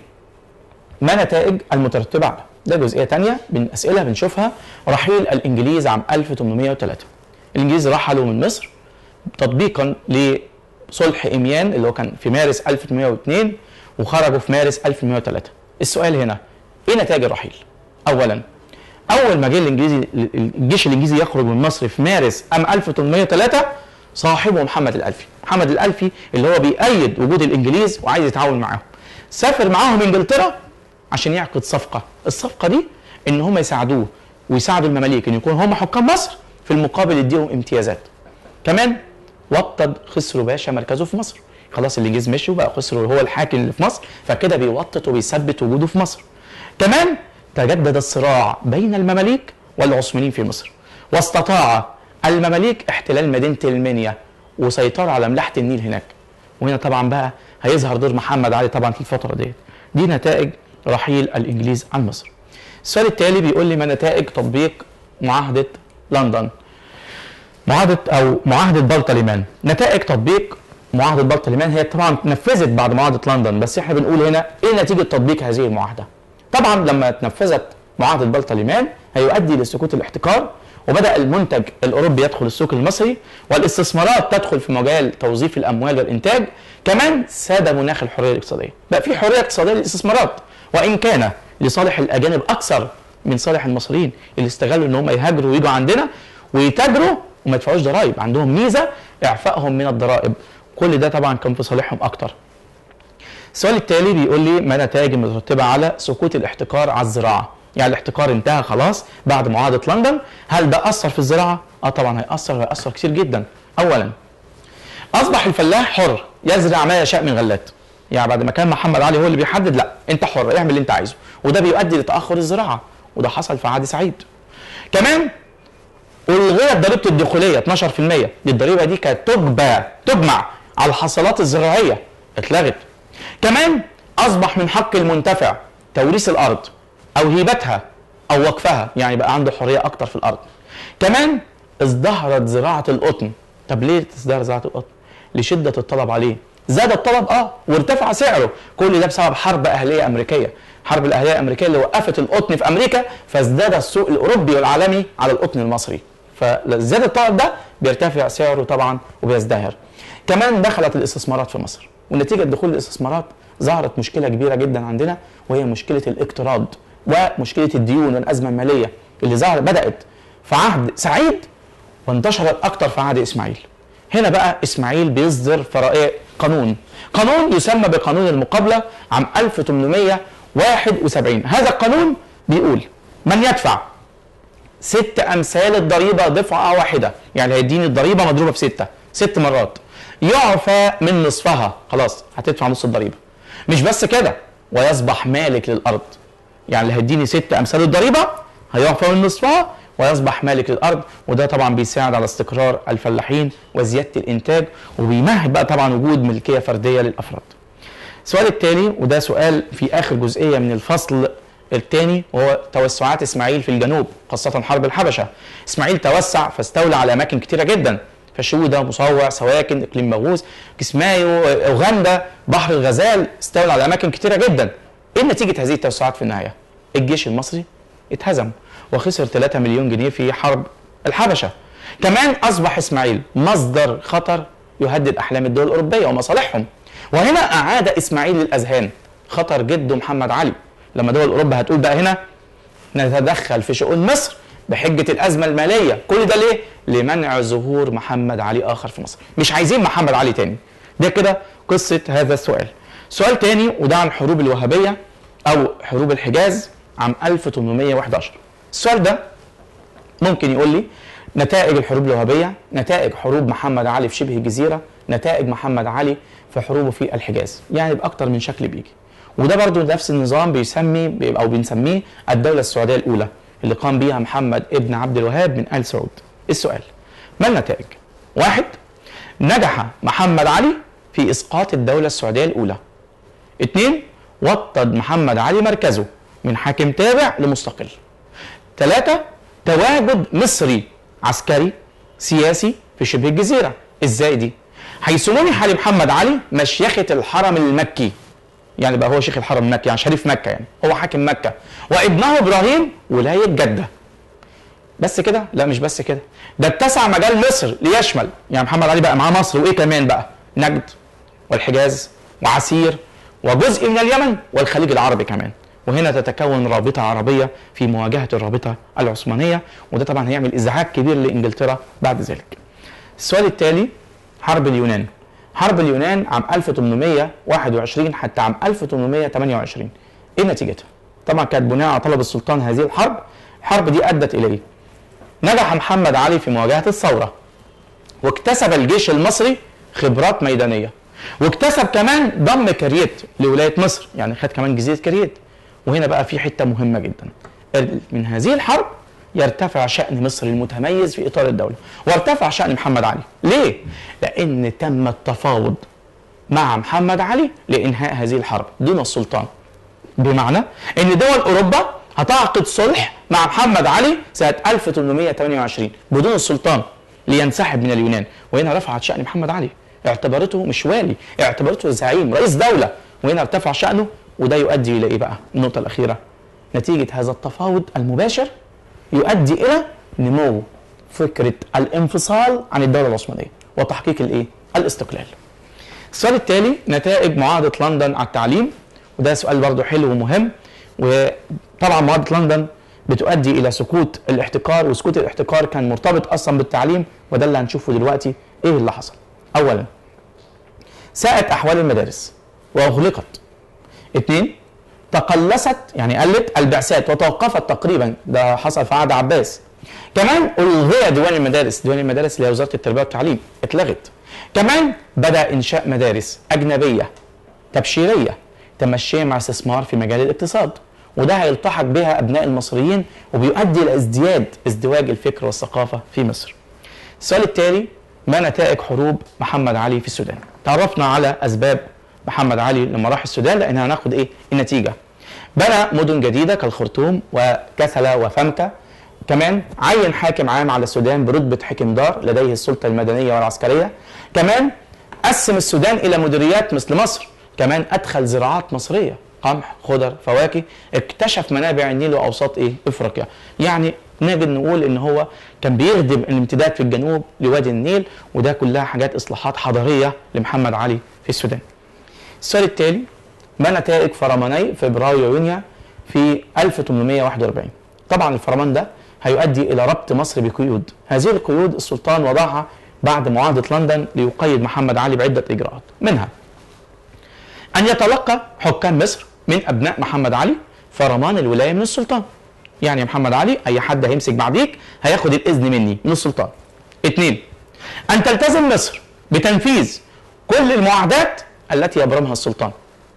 ما نتائج المترتبة على ده جزئية تانية من أسئلة بنشوفها رحيل الإنجليز عام 1803 الإنجليز رحلوا من مصر تطبيقا لصلح إميان اللي هو كان في مارس 1802 وخرجوا في مارس 1803 السؤال هنا إيه نتائج الرحيل؟ أولا أول ما جه الإنجليزي الجيش الإنجليزي يخرج من مصر في مارس عام 1803 صاحبه محمد الألفي محمد الألفي اللي هو بيأيد وجود الإنجليز وعايز يتعاون معاهم سافر معاهم إنجلترا عشان يعقد صفقة الصفقة دي إن هم يساعدوه ويساعدوا المماليك إن يكونوا هم حكام مصر في المقابل يديهم امتيازات كمان وطد خسرو باشا مركزه في مصر خلاص الانجليز مشوا بقى خسروا هو الحاكم اللي في مصر فكده بيوطط وبيثبت وجوده في مصر كمان تجدد الصراع بين المماليك والعثمانيين في مصر واستطاع المماليك احتلال مدينه المنيا وسيطرة على ملاحه النيل هناك وهنا طبعا بقى هيظهر دور محمد علي طبعا في الفتره ديت دي نتائج رحيل الانجليز عن مصر السؤال التالي بيقول لي ما نتائج تطبيق معاهده لندن معاهده او معاهده بلطلمان نتائج تطبيق معاهده بلطلمان هي طبعا نفذت بعد معاهده لندن بس احنا بنقول هنا ايه نتيجه تطبيق هذه المعاهده طبعا لما اتنفذت معاهده بلطلمان هيؤدي لسقوط الاحتكار وبدا المنتج الاوروبي يدخل السوق المصري والاستثمارات تدخل في مجال توظيف الاموال والانتاج كمان ساد مناخ الحريه الاقتصاديه بقى في حريه اقتصاديه للاستثمارات وان كان لصالح الاجانب اكثر من صالح المصريين اللي استغلوا ان هم يهاجروا ويجوا عندنا ويتاجروا وما يدفعوش ضرائب عندهم ميزه اعفائهم من الضرائب كل ده طبعا كان في صالحهم اكتر السؤال التالي بيقول لي ما نتائج المترتبه على سقوط الاحتكار على الزراعه يعني الاحتكار انتهى خلاص بعد معاهده لندن هل ده اثر في الزراعه اه طبعا هياثر وهياثر كتير جدا اولا اصبح الفلاح حر يزرع ما يشاء من غلات يعني بعد ما كان محمد علي هو اللي بيحدد لا انت حر اعمل اللي انت عايزه وده بيؤدي لتاخر الزراعه وده حصل في عهد سعيد كمان الغيت ضريبه الدخوليه 12% دي الضريبه دي كانت تجبى تجمع على الحصلات الزراعيه اتلغت كمان اصبح من حق المنتفع توريث الارض او هيبتها او وقفها يعني بقى عنده حريه اكتر في الارض كمان ازدهرت زراعه القطن طب ليه تزدهر زراعه القطن لشده الطلب عليه زاد الطلب اه وارتفع سعره كل ده بسبب حرب اهليه امريكيه حرب الاهليه الامريكيه اللي وقفت القطن في امريكا فازداد السوق الاوروبي والعالمي على القطن المصري فزاد الطلب ده بيرتفع سعره طبعا وبيزدهر كمان دخلت الاستثمارات في مصر ونتيجه دخول الاستثمارات ظهرت مشكله كبيره جدا عندنا وهي مشكله الاقتراض ومشكله الديون والازمه الماليه اللي ظهرت بدات في عهد سعيد وانتشرت اكتر في عهد اسماعيل هنا بقى اسماعيل بيصدر فرائع قانون قانون يسمى بقانون المقابله عام 1871 هذا القانون بيقول من يدفع ست امثال الضريبه دفعه واحده يعني هيديني الضريبه مضروبه في سته ست مرات يعفى من نصفها خلاص هتدفع نص الضريبه مش بس كده ويصبح مالك للارض يعني اللي هيديني ست امثال الضريبه هيعفى من نصفها ويصبح مالك للارض وده طبعا بيساعد على استقرار الفلاحين وزياده الانتاج وبيمهد بقى طبعا وجود ملكيه فرديه للافراد. السؤال التالي وده سؤال في اخر جزئيه من الفصل الثاني وهو توسعات اسماعيل في الجنوب خاصه حرب الحبشه. اسماعيل توسع فاستولى على اماكن كثيره جدا فشوده مصوع سواكن اقليم مغوث كسمايو اوغندا بحر الغزال استولى على اماكن كثيره جدا. ايه نتيجه هذه التوسعات في النهايه؟ الجيش المصري اتهزم وخسر 3 مليون جنيه في حرب الحبشه. كمان اصبح اسماعيل مصدر خطر يهدد احلام الدول الاوروبيه ومصالحهم. وهنا اعاد اسماعيل للاذهان خطر جده محمد علي لما دول اوروبا هتقول بقى هنا نتدخل في شؤون مصر بحجه الازمه الماليه كل ده ليه لمنع ظهور محمد علي اخر في مصر مش عايزين محمد علي تاني ده كده قصه هذا السؤال سؤال تاني وده عن حروب الوهابيه او حروب الحجاز عام 1811 السؤال ده ممكن يقول لي نتائج الحروب الوهابيه نتائج حروب محمد علي في شبه الجزيره نتائج محمد علي في حروبه في الحجاز يعني باكتر من شكل بيجي وده برضو نفس النظام بيسمي او بنسميه الدوله السعوديه الاولى اللي قام بيها محمد ابن عبد الوهاب من ال سعود السؤال ما النتائج واحد نجح محمد علي في اسقاط الدوله السعوديه الاولى اثنين وطد محمد علي مركزه من حاكم تابع لمستقل ثلاثة تواجد مصري عسكري سياسي في شبه الجزيرة ازاي دي حيث منح لمحمد علي مشيخة الحرم المكي يعني بقى هو شيخ الحرم المكي يعني شريف مكة يعني هو حاكم مكة وابنه إبراهيم ولاية جدة بس كده لا مش بس كده ده اتسع مجال مصر ليشمل يعني محمد علي بقى معاه مصر وايه كمان بقى نجد والحجاز وعسير وجزء من اليمن والخليج العربي كمان وهنا تتكون رابطة عربية في مواجهة الرابطة العثمانية وده طبعا هيعمل إزعاج كبير لإنجلترا بعد ذلك السؤال التالي حرب اليونان حرب اليونان عام 1821 حتى عام 1828 ايه نتيجتها؟ طبعا كانت بناء على طلب السلطان هذه الحرب الحرب دي ادت اليه نجح محمد علي في مواجهه الثوره واكتسب الجيش المصري خبرات ميدانيه واكتسب كمان ضم كريت لولايه مصر يعني خد كمان جزيره كريت وهنا بقى في حته مهمه جدا من هذه الحرب يرتفع شأن مصر المتميز في إطار الدولة وارتفع شأن محمد علي ليه؟ لأن تم التفاوض مع محمد علي لإنهاء هذه الحرب دون السلطان بمعنى أن دول أوروبا هتعقد صلح مع محمد علي سنة 1828 بدون السلطان لينسحب من اليونان وهنا رفعت شأن محمد علي اعتبرته مش والي اعتبرته زعيم رئيس دولة وهنا ارتفع شأنه وده يؤدي إلى إيه بقى النقطة الأخيرة نتيجة هذا التفاوض المباشر يؤدي إلى نمو فكرة الانفصال عن الدولة العثمانية وتحقيق الإيه؟ الاستقلال السؤال التالي نتائج معاهدة لندن على التعليم وده سؤال برضه حلو ومهم وطبعا معاهدة لندن بتؤدي الى سقوط الاحتكار وسقوط الاحتكار كان مرتبط اصلا بالتعليم وده اللي هنشوفه دلوقتي ايه اللي حصل اولا ساءت احوال المدارس واغلقت اثنين تقلصت يعني قلت البعثات وتوقفت تقريبا ده حصل في عهد عباس كمان الغي ديوان المدارس ديوان المدارس اللي هي وزاره التربيه والتعليم اتلغت كمان بدا انشاء مدارس اجنبيه تبشيريه تمشيه مع استثمار في مجال الاقتصاد وده هيلتحق بها ابناء المصريين وبيؤدي الى ازدياد ازدواج الفكر والثقافه في مصر. السؤال التالي ما نتائج حروب محمد علي في السودان؟ تعرفنا على اسباب محمد علي لما راح السودان لان هناخد ايه؟ النتيجه. بنى مدن جديده كالخرطوم وكسلة وفمكة كمان عين حاكم عام على السودان برتبة حكمدار لديه السلطة المدنية والعسكرية كمان قسم السودان إلى مديريات مثل مصر كمان أدخل زراعات مصرية قمح خضر فواكه اكتشف منابع النيل واوساط ايه افريقيا يعني نجد نقول ان هو كان بيخدم الامتداد في الجنوب لوادي النيل وده كلها حاجات اصلاحات حضاريه لمحمد علي في السودان السؤال التالي ما نتائج فرماني فبراير يونيو في 1841 طبعا الفرمان ده هيؤدي الى ربط مصر بقيود هذه القيود السلطان وضعها بعد معاهده لندن ليقيد محمد علي بعده اجراءات منها ان يتلقى حكام مصر من ابناء محمد علي فرمان الولايه من السلطان يعني يا محمد علي اي حد هيمسك بعديك هياخد الاذن مني من السلطان اثنين ان تلتزم مصر بتنفيذ كل المعاهدات التي يبرمها السلطان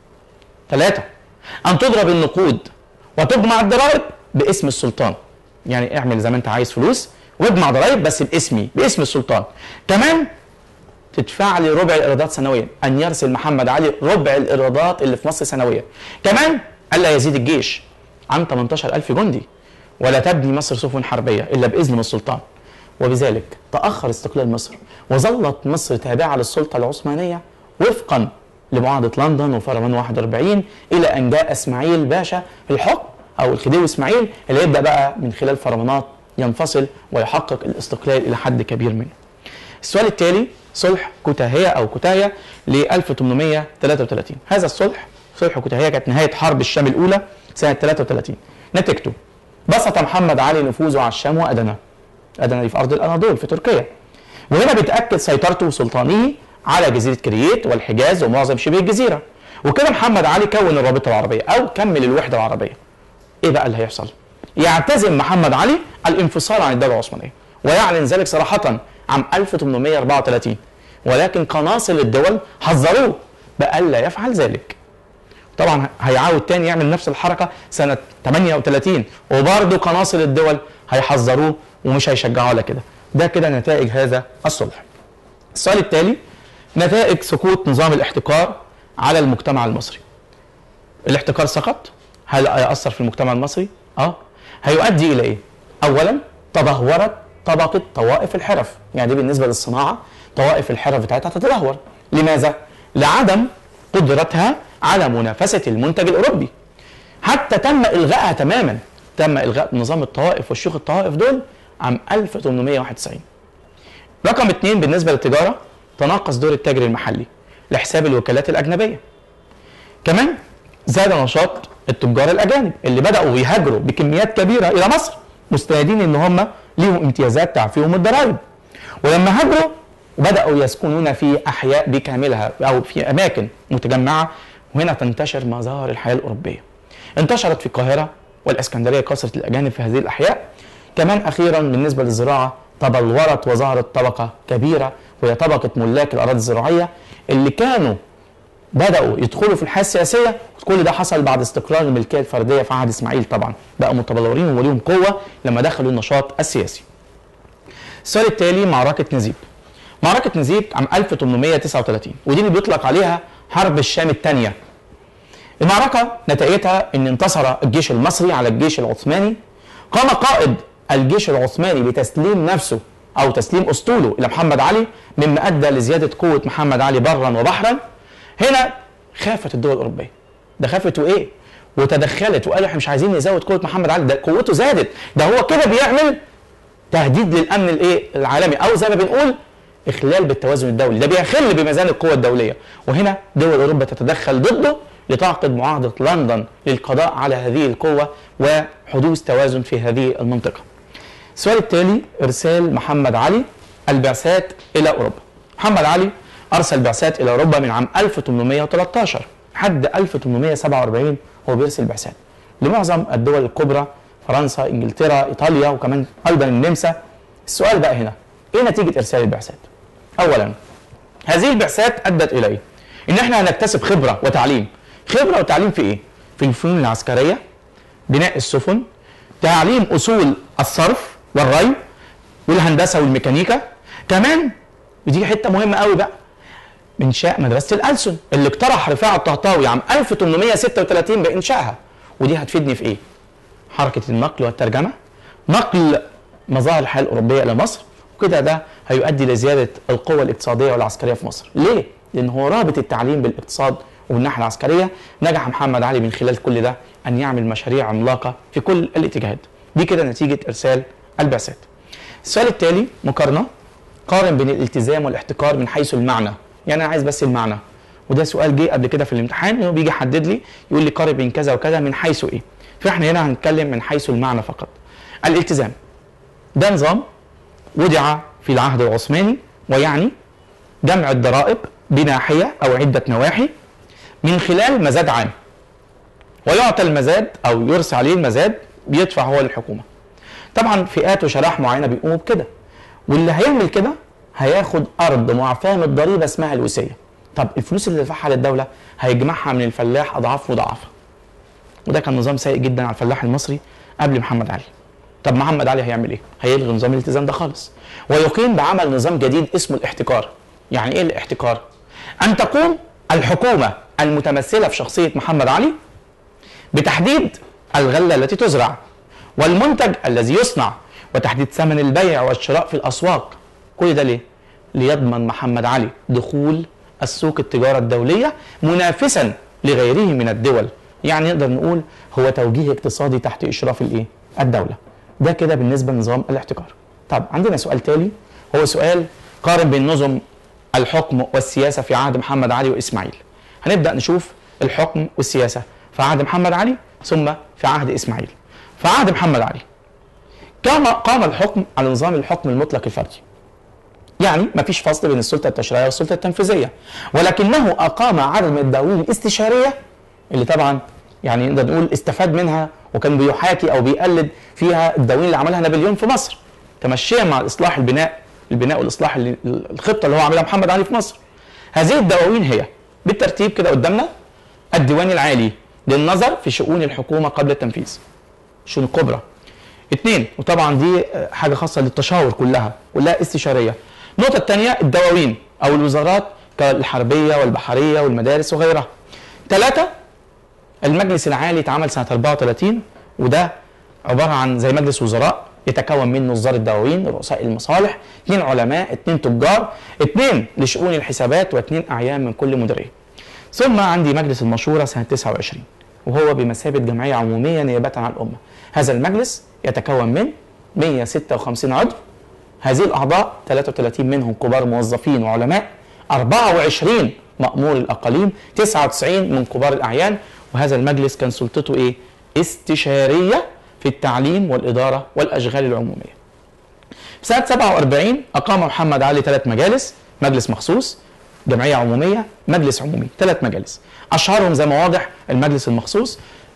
ثلاثة أن تضرب النقود وتجمع الضرائب باسم السلطان يعني اعمل زي ما أنت عايز فلوس واجمع ضرائب بس باسمي باسم السلطان كمان تدفع لي ربع الايرادات سنويا ان يرسل محمد علي ربع الايرادات اللي في مصر سنويا كمان الا يزيد الجيش عن 18000 جندي ولا تبني مصر سفن حربيه الا باذن من السلطان وبذلك تاخر استقلال مصر وظلت مصر تابعه للسلطه العثمانيه وفقا لمعاهده لندن وفرمان 41 الى ان جاء اسماعيل باشا في الحكم او الخديوي اسماعيل اللي يبدا بقى من خلال فرمانات ينفصل ويحقق الاستقلال الى حد كبير منه. السؤال التالي صلح كوتاهية أو كوتايا ل 1833 هذا الصلح صلح كوتاهية كانت نهاية حرب الشام الأولى سنة 33 نتيجته بسط محمد علي نفوذه على الشام وأدنى أدنى دي في أرض الأناضول في تركيا وهنا بيتأكد سيطرته وسلطانه على جزيرة كريت والحجاز ومعظم شبه الجزيرة وكده محمد علي كون الرابطة العربية أو كمل الوحدة العربية إيه بقى اللي هيحصل؟ يعتزم محمد علي الانفصال عن الدولة العثمانية ويعلن ذلك صراحة عام 1834 ولكن قناصل الدول حذروه بألا يفعل ذلك طبعا هيعاود تاني يعمل نفس الحركة سنة 38 وبرضه قناصل الدول هيحذروه ومش هيشجعوا على كده ده كده نتائج هذا الصلح السؤال التالي نتائج سقوط نظام الاحتكار على المجتمع المصري الاحتكار سقط هل هيأثر في المجتمع المصري؟ اه هيؤدي الى ايه؟ اولا تدهورت طبقة طوائف الحرف يعني دي بالنسبة للصناعة طوائف الحرف بتاعتها تتدهور لماذا؟ لعدم قدرتها على منافسة المنتج الأوروبي حتى تم إلغائها تماما تم إلغاء نظام الطوائف والشيوخ الطوائف دول عام 1891 رقم اثنين بالنسبة للتجارة تناقص دور التاجر المحلي لحساب الوكالات الأجنبية كمان زاد نشاط التجار الأجانب اللي بدأوا يهاجروا بكميات كبيرة إلى مصر مستندين إن هم ليهم امتيازات تعفيهم الضرائب ولما هاجروا بدأوا يسكنون في أحياء بكاملها أو في أماكن متجمعة وهنا تنتشر مظاهر الحياة الأوروبية انتشرت في القاهرة والإسكندرية كثرة الأجانب في هذه الأحياء كمان أخيرا بالنسبة للزراعة تبلورت وظهرت طبقة كبيرة وهي طبقه ملاك الاراضي الزراعيه اللي كانوا بداوا يدخلوا في الحياه السياسيه كل ده حصل بعد استقرار الملكيه الفرديه في عهد اسماعيل طبعا بقوا متبلورين وليهم قوه لما دخلوا النشاط السياسي السؤال التالي معركه نزيب معركه نزيب عام 1839 ودي اللي بيطلق عليها حرب الشام الثانيه المعركة نتيجتها أن انتصر الجيش المصري على الجيش العثماني قام قائد الجيش العثماني بتسليم نفسه أو تسليم أسطوله إلى محمد علي مما أدى لزيادة قوة محمد علي برا وبحرا هنا خافت الدول الأوروبية ده خافت وإيه وتدخلت وقالوا احنا مش عايزين نزود قوة محمد علي ده قوته زادت ده هو كده بيعمل تهديد للأمن الإيه العالمي أو زي ما بنقول إخلال بالتوازن الدولي ده بيخل بميزان القوة الدولية وهنا دول أوروبا تتدخل ضده لتعقد معاهدة لندن للقضاء على هذه القوة وحدوث توازن في هذه المنطقة السؤال التالي إرسال محمد علي البعثات إلى أوروبا محمد علي أرسل بعثات إلى أوروبا من عام 1813 لحد 1847 هو بيرسل بعثات لمعظم الدول الكبرى فرنسا انجلترا ايطاليا وكمان ايضا النمسا السؤال بقى هنا ايه نتيجه ارسال البعثات اولا هذه البعثات ادت الى ايه ان احنا هنكتسب خبره وتعليم خبره وتعليم في ايه في الفنون العسكريه بناء السفن تعليم اصول الصرف والري والهندسه والميكانيكا كمان ودي حته مهمه قوي بقى انشاء مدرسه الالسن اللي اقترح رفاعه الطهطاوي عام 1836 بانشائها ودي هتفيدني في ايه حركه النقل والترجمه نقل مظاهر الحياه الاوروبيه الى مصر وكده ده هيؤدي لزياده القوه الاقتصاديه والعسكريه في مصر ليه لان هو رابط التعليم بالاقتصاد وبالناحيه العسكريه نجح محمد علي من خلال كل ده ان يعمل مشاريع عملاقه في كل الاتجاهات دي كده نتيجه ارسال البعثات السؤال التالي مقارنه قارن بين الالتزام والاحتكار من حيث المعنى يعني انا عايز بس المعنى وده سؤال جه قبل كده في الامتحان انه بيجي يحدد لي يقول لي قارن بين كذا وكذا من حيث ايه فاحنا هنا هنتكلم من حيث المعنى فقط الالتزام ده نظام وضع في العهد العثماني ويعني جمع الضرائب بناحيه او عده نواحي من خلال مزاد عام ويعطى المزاد او يرسى عليه المزاد بيدفع هو للحكومه طبعا فئات وشرائح معينه بيقوموا بكده واللي هيعمل كده هياخد ارض معفاه من الضريبه اسمها الوصيه طب الفلوس اللي دفعها للدوله هيجمعها من الفلاح اضعاف مضاعفه وده كان نظام سيء جدا على الفلاح المصري قبل محمد علي طب محمد علي هيعمل ايه هيلغي نظام الالتزام ده خالص ويقيم بعمل نظام جديد اسمه الاحتكار يعني ايه الاحتكار ان تقوم الحكومه المتمثله في شخصيه محمد علي بتحديد الغله التي تزرع والمنتج الذي يصنع وتحديد ثمن البيع والشراء في الاسواق كل ده ليه ليضمن محمد علي دخول السوق التجاره الدوليه منافسا لغيره من الدول يعني نقدر نقول هو توجيه اقتصادي تحت اشراف الايه الدوله ده كده بالنسبه لنظام الاحتكار طب عندنا سؤال تالي هو سؤال قارن بين نظم الحكم والسياسه في عهد محمد علي واسماعيل هنبدا نشوف الحكم والسياسه في عهد محمد علي ثم في عهد اسماعيل في عهد محمد علي قام قام الحكم على نظام الحكم المطلق الفردي يعني ما فيش فصل بين السلطه التشريعيه والسلطه التنفيذيه ولكنه اقام عدد من الدواوين الاستشاريه اللي طبعا يعني نقدر نقول استفاد منها وكان بيحاكي او بيقلد فيها الدواوين اللي عملها نابليون في مصر تمشيا مع الاصلاح البناء البناء والاصلاح اللي الخطه اللي هو عاملها محمد علي في مصر هذه الدواوين هي بالترتيب كده قدامنا الديوان العالي للنظر في شؤون الحكومه قبل التنفيذ شؤون الكبرى اثنين وطبعا دي حاجه خاصه للتشاور كلها كلها استشاريه النقطه الثانيه الدواوين او الوزارات كالحربيه والبحريه والمدارس وغيرها ثلاثه المجلس العالي اتعمل سنه 34 وده عباره عن زي مجلس وزراء يتكون منه نظار الدواوين رؤساء المصالح اثنين علماء اثنين تجار اثنين لشؤون الحسابات واثنين اعيان من كل مديريه ثم عندي مجلس المشوره سنه 29 وهو بمثابه جمعيه عموميه نيابه عن الامه هذا المجلس يتكون من 156 عضو هذه الاعضاء 33 منهم كبار موظفين وعلماء 24 مأمور الأقاليم 99 من كبار الأعيان وهذا المجلس كان سلطته إيه؟ استشارية في التعليم والإدارة والأشغال العمومية في سنة 47 أقام محمد علي ثلاث مجالس مجلس مخصوص جمعية عمومية مجلس عمومي ثلاث مجالس أشهرهم زي ما واضح المجلس المخصوص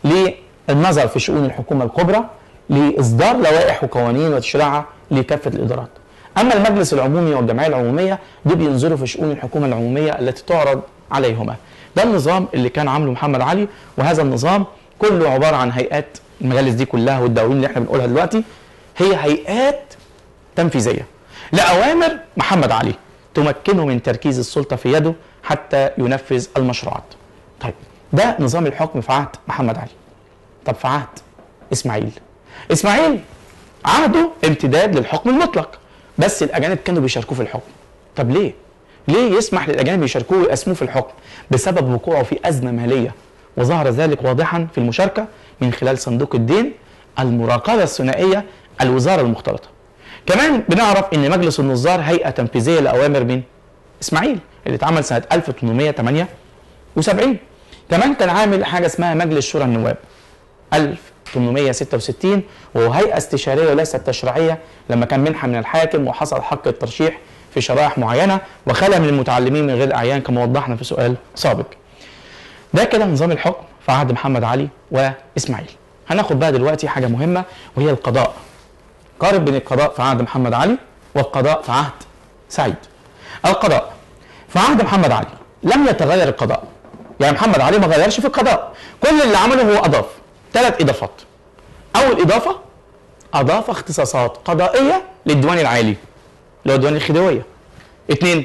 للنظر في شؤون الحكومة الكبرى لإصدار لوائح وقوانين وتشريعها لكافة الإدارات اما المجلس العمومي والجمعيه العموميه دول بينظروا في شؤون الحكومه العموميه التي تعرض عليهما ده النظام اللي كان عامله محمد علي وهذا النظام كله عباره عن هيئات المجالس دي كلها والدواوين اللي احنا بنقولها دلوقتي هي هيئات تنفيذيه لاوامر محمد علي تمكنه من تركيز السلطه في يده حتى ينفذ المشروعات. طيب ده نظام الحكم في عهد محمد علي. طب في عهد اسماعيل. اسماعيل عهده امتداد للحكم المطلق بس الاجانب كانوا بيشاركوه في الحكم. طب ليه؟ ليه يسمح للاجانب يشاركوه ويقسموه في الحكم؟ بسبب وقوعه في ازمه ماليه وظهر ذلك واضحا في المشاركه من خلال صندوق الدين المراقبه الثنائيه الوزاره المختلطه. كمان بنعرف ان مجلس النظار هيئه تنفيذيه لاوامر من اسماعيل اللي اتعمل سنه 1878 كمان كان عامل حاجه اسمها مجلس شورى النواب 1866 وهو هيئه استشاريه وليست تشريعيه لما كان منحه من الحاكم وحصل حق الترشيح في شرائح معينه وخلى من المتعلمين من غير اعيان كما وضحنا في سؤال سابق. ده كده نظام الحكم في عهد محمد علي واسماعيل. هناخد بقى دلوقتي حاجه مهمه وهي القضاء. قارن بين القضاء في عهد محمد علي والقضاء في عهد سعيد. القضاء في عهد محمد علي لم يتغير القضاء. يعني محمد علي ما غيرش في القضاء، كل اللي عمله هو اضاف ثلاث اضافات. اول اضافه اضاف اختصاصات قضائيه للديوان العالي اللي هو الديوان الخديويه. اثنين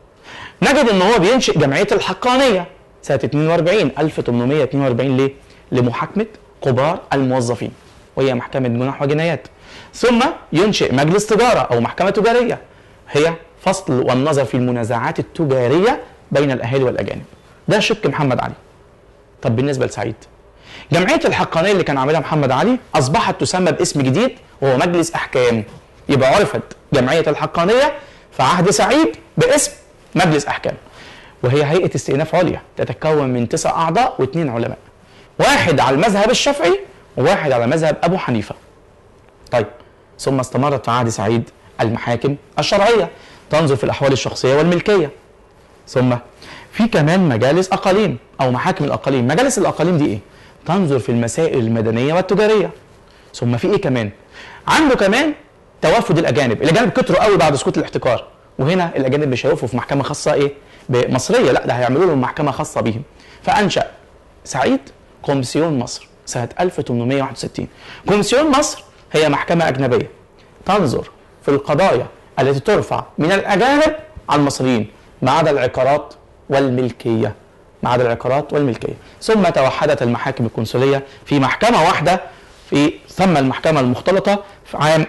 نجد ان هو بينشئ جمعيه الحقانيه سنه 42 1842 ليه؟ لمحاكمه كبار الموظفين وهي محكمه جناح وجنايات. ثم ينشئ مجلس تجاره او محكمه تجاريه هي فصل والنظر في المنازعات التجاريه بين الاهالي والاجانب. ده شق محمد علي. طب بالنسبه لسعيد جمعيه الحقانيه اللي كان عاملها محمد علي اصبحت تسمى باسم جديد وهو مجلس احكام يبقى عرفت جمعيه الحقانيه في عهد سعيد باسم مجلس احكام وهي هيئه استئناف عليا تتكون من تسع اعضاء واثنين علماء واحد على المذهب الشافعي وواحد على مذهب ابو حنيفه طيب ثم استمرت في عهد سعيد المحاكم الشرعيه تنظر في الاحوال الشخصيه والملكيه ثم في كمان مجالس اقاليم او محاكم الاقاليم مجالس الاقاليم دي ايه تنظر في المسائل المدنيه والتجاريه ثم في ايه كمان عنده كمان توافد الاجانب الاجانب كتروا قوي بعد سقوط الاحتكار وهنا الاجانب مش هيقفوا في محكمه خاصه ايه مصريه لا ده هيعملوا لهم محكمه خاصه بهم فانشا سعيد كومسيون مصر سنه 1861 كومسيون مصر هي محكمه اجنبيه تنظر في القضايا التي ترفع من الاجانب على المصريين ما عدا العقارات والملكيه ما عدا العقارات والملكيه ثم توحدت المحاكم القنصليه في محكمه واحده في ثم المحكمه المختلطه في عام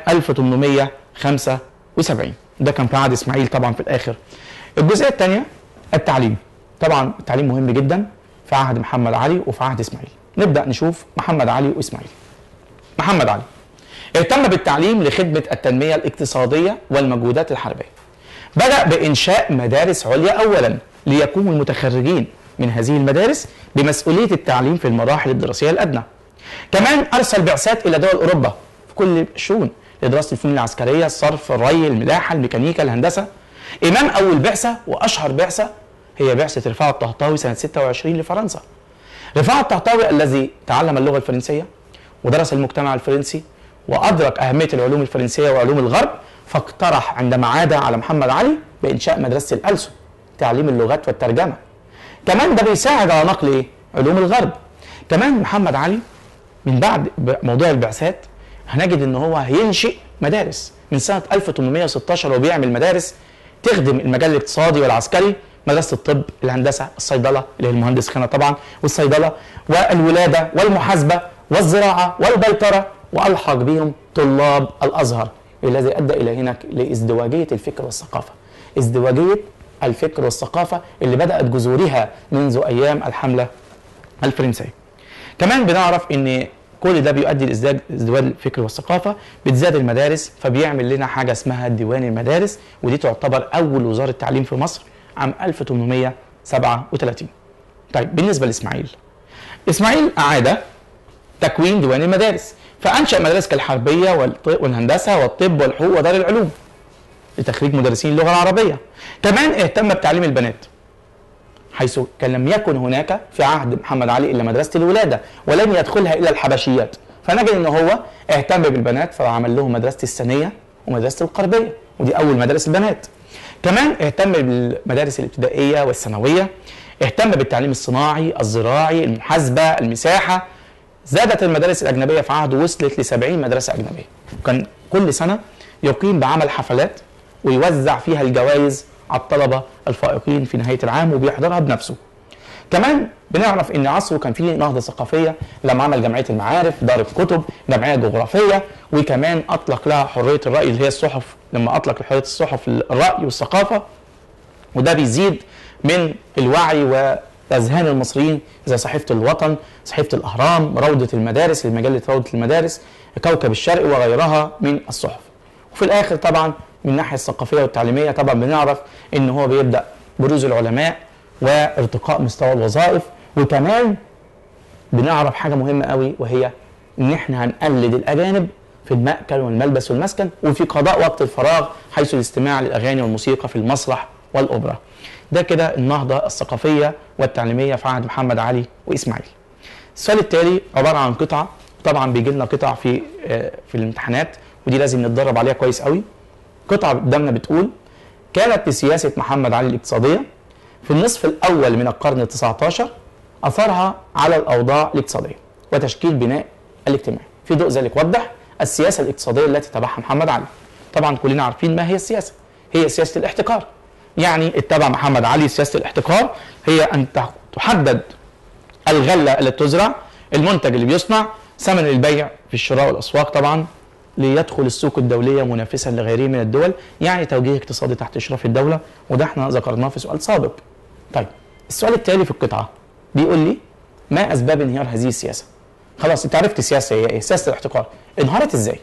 1875 ده كان في عهد اسماعيل طبعا في الاخر الجزئيه الثانيه التعليم طبعا التعليم مهم جدا في عهد محمد علي وفي عهد اسماعيل نبدا نشوف محمد علي واسماعيل محمد علي اهتم بالتعليم لخدمه التنميه الاقتصاديه والمجهودات الحربيه بدا بانشاء مدارس عليا اولا ليقوم المتخرجين من هذه المدارس بمسؤوليه التعليم في المراحل الدراسيه الادنى كمان ارسل بعثات الى دول اوروبا في كل الشؤون لدراسه الفنون العسكريه الصرف الري الملاحه الميكانيكا الهندسه امام اول بعثه واشهر بعثه هي بعثه رفاعه الطهطاوي سنه 26 لفرنسا رفاعه الطهطاوي الذي تعلم اللغه الفرنسيه ودرس المجتمع الفرنسي وادرك اهميه العلوم الفرنسيه وعلوم الغرب فاقترح عندما عاد على محمد علي بانشاء مدرسه الالسن تعليم اللغات والترجمه كمان ده بيساعد على نقل ايه علوم الغرب كمان محمد علي من بعد موضوع البعثات هنجد ان هو هينشئ مدارس من سنه 1816 وهو بيعمل مدارس تخدم المجال الاقتصادي والعسكري مدرسه الطب الهندسه الصيدله اللي هي المهندس خانه طبعا والصيدله والولاده والمحاسبه والزراعه والبيطره والحق بهم طلاب الازهر الذي ادى الى هنا لازدواجيه الفكر والثقافه ازدواجيه الفكر والثقافه اللي بدات جذورها منذ ايام الحمله الفرنسيه كمان بنعرف ان كل ده بيؤدي لازدواج ازدواج الفكر والثقافه بتزداد المدارس فبيعمل لنا حاجه اسمها ديوان المدارس ودي تعتبر اول وزاره تعليم في مصر عام 1837 طيب بالنسبه لاسماعيل اسماعيل اعاد تكوين ديوان المدارس فانشا مدارس كالحربيه والهندسه والطب والحقوق ودار العلوم لتخريج مدرسين اللغه العربيه كمان اهتم بتعليم البنات حيث كان لم يكن هناك في عهد محمد علي الا مدرسه الولاده ولم يدخلها الا الحبشيات فنجد ان هو اهتم بالبنات فعمل لهم مدرسه الثانيه ومدرسه القربيه ودي اول مدارس البنات كمان اهتم بالمدارس الابتدائيه والثانويه اهتم بالتعليم الصناعي الزراعي المحاسبه المساحه زادت المدارس الاجنبيه في عهده وصلت ل 70 مدرسه اجنبيه وكان كل سنه يقيم بعمل حفلات ويوزع فيها الجوائز على الطلبه الفائقين في نهايه العام وبيحضرها بنفسه كمان بنعرف ان عصره كان فيه نهضه ثقافيه لما عمل جمعيه المعارف دار الكتب جمعيه جغرافيه وكمان اطلق لها حريه الراي اللي هي الصحف لما اطلق حريه الصحف الراي والثقافه وده بيزيد من الوعي واذهان المصريين زي صحيفه الوطن صحيفه الاهرام روضه المدارس مجله روضه المدارس كوكب الشرق وغيرها من الصحف وفي الاخر طبعا من الناحيه الثقافيه والتعليميه طبعا بنعرف ان هو بيبدا بروز العلماء وارتقاء مستوى الوظائف وكمان بنعرف حاجه مهمه قوي وهي ان احنا هنقلد الاجانب في المأكل والملبس والمسكن وفي قضاء وقت الفراغ حيث الاستماع للاغاني والموسيقى في المسرح والاوبرا. ده كده النهضه الثقافيه والتعليميه في عهد محمد علي واسماعيل. السؤال التالي عباره عن قطعه طبعا بيجي لنا قطع في آه، في الامتحانات ودي لازم نتدرب عليها كويس قوي. قطعه قدامنا بتقول كانت لسياسه محمد علي الاقتصاديه في النصف الأول من القرن ال 19 أثرها على الأوضاع الاقتصادية وتشكيل بناء الاجتماعي في ضوء ذلك وضح السياسة الاقتصادية التي تبعها محمد علي طبعا كلنا عارفين ما هي السياسة هي سياسة الاحتكار يعني اتبع محمد علي سياسة الاحتكار هي أن تحدد الغلة التي تزرع المنتج اللي بيصنع ثمن البيع في الشراء والأسواق طبعا ليدخل السوق الدولية منافسا لغيره من الدول يعني توجيه اقتصادي تحت إشراف الدولة وده احنا ذكرناه في سؤال سابق طيب السؤال التالي في القطعه بيقول لي ما اسباب انهيار هذه السياسه؟ خلاص انت عرفت السياسه هي ايه؟ سياسه الاحتكار انهارت ازاي؟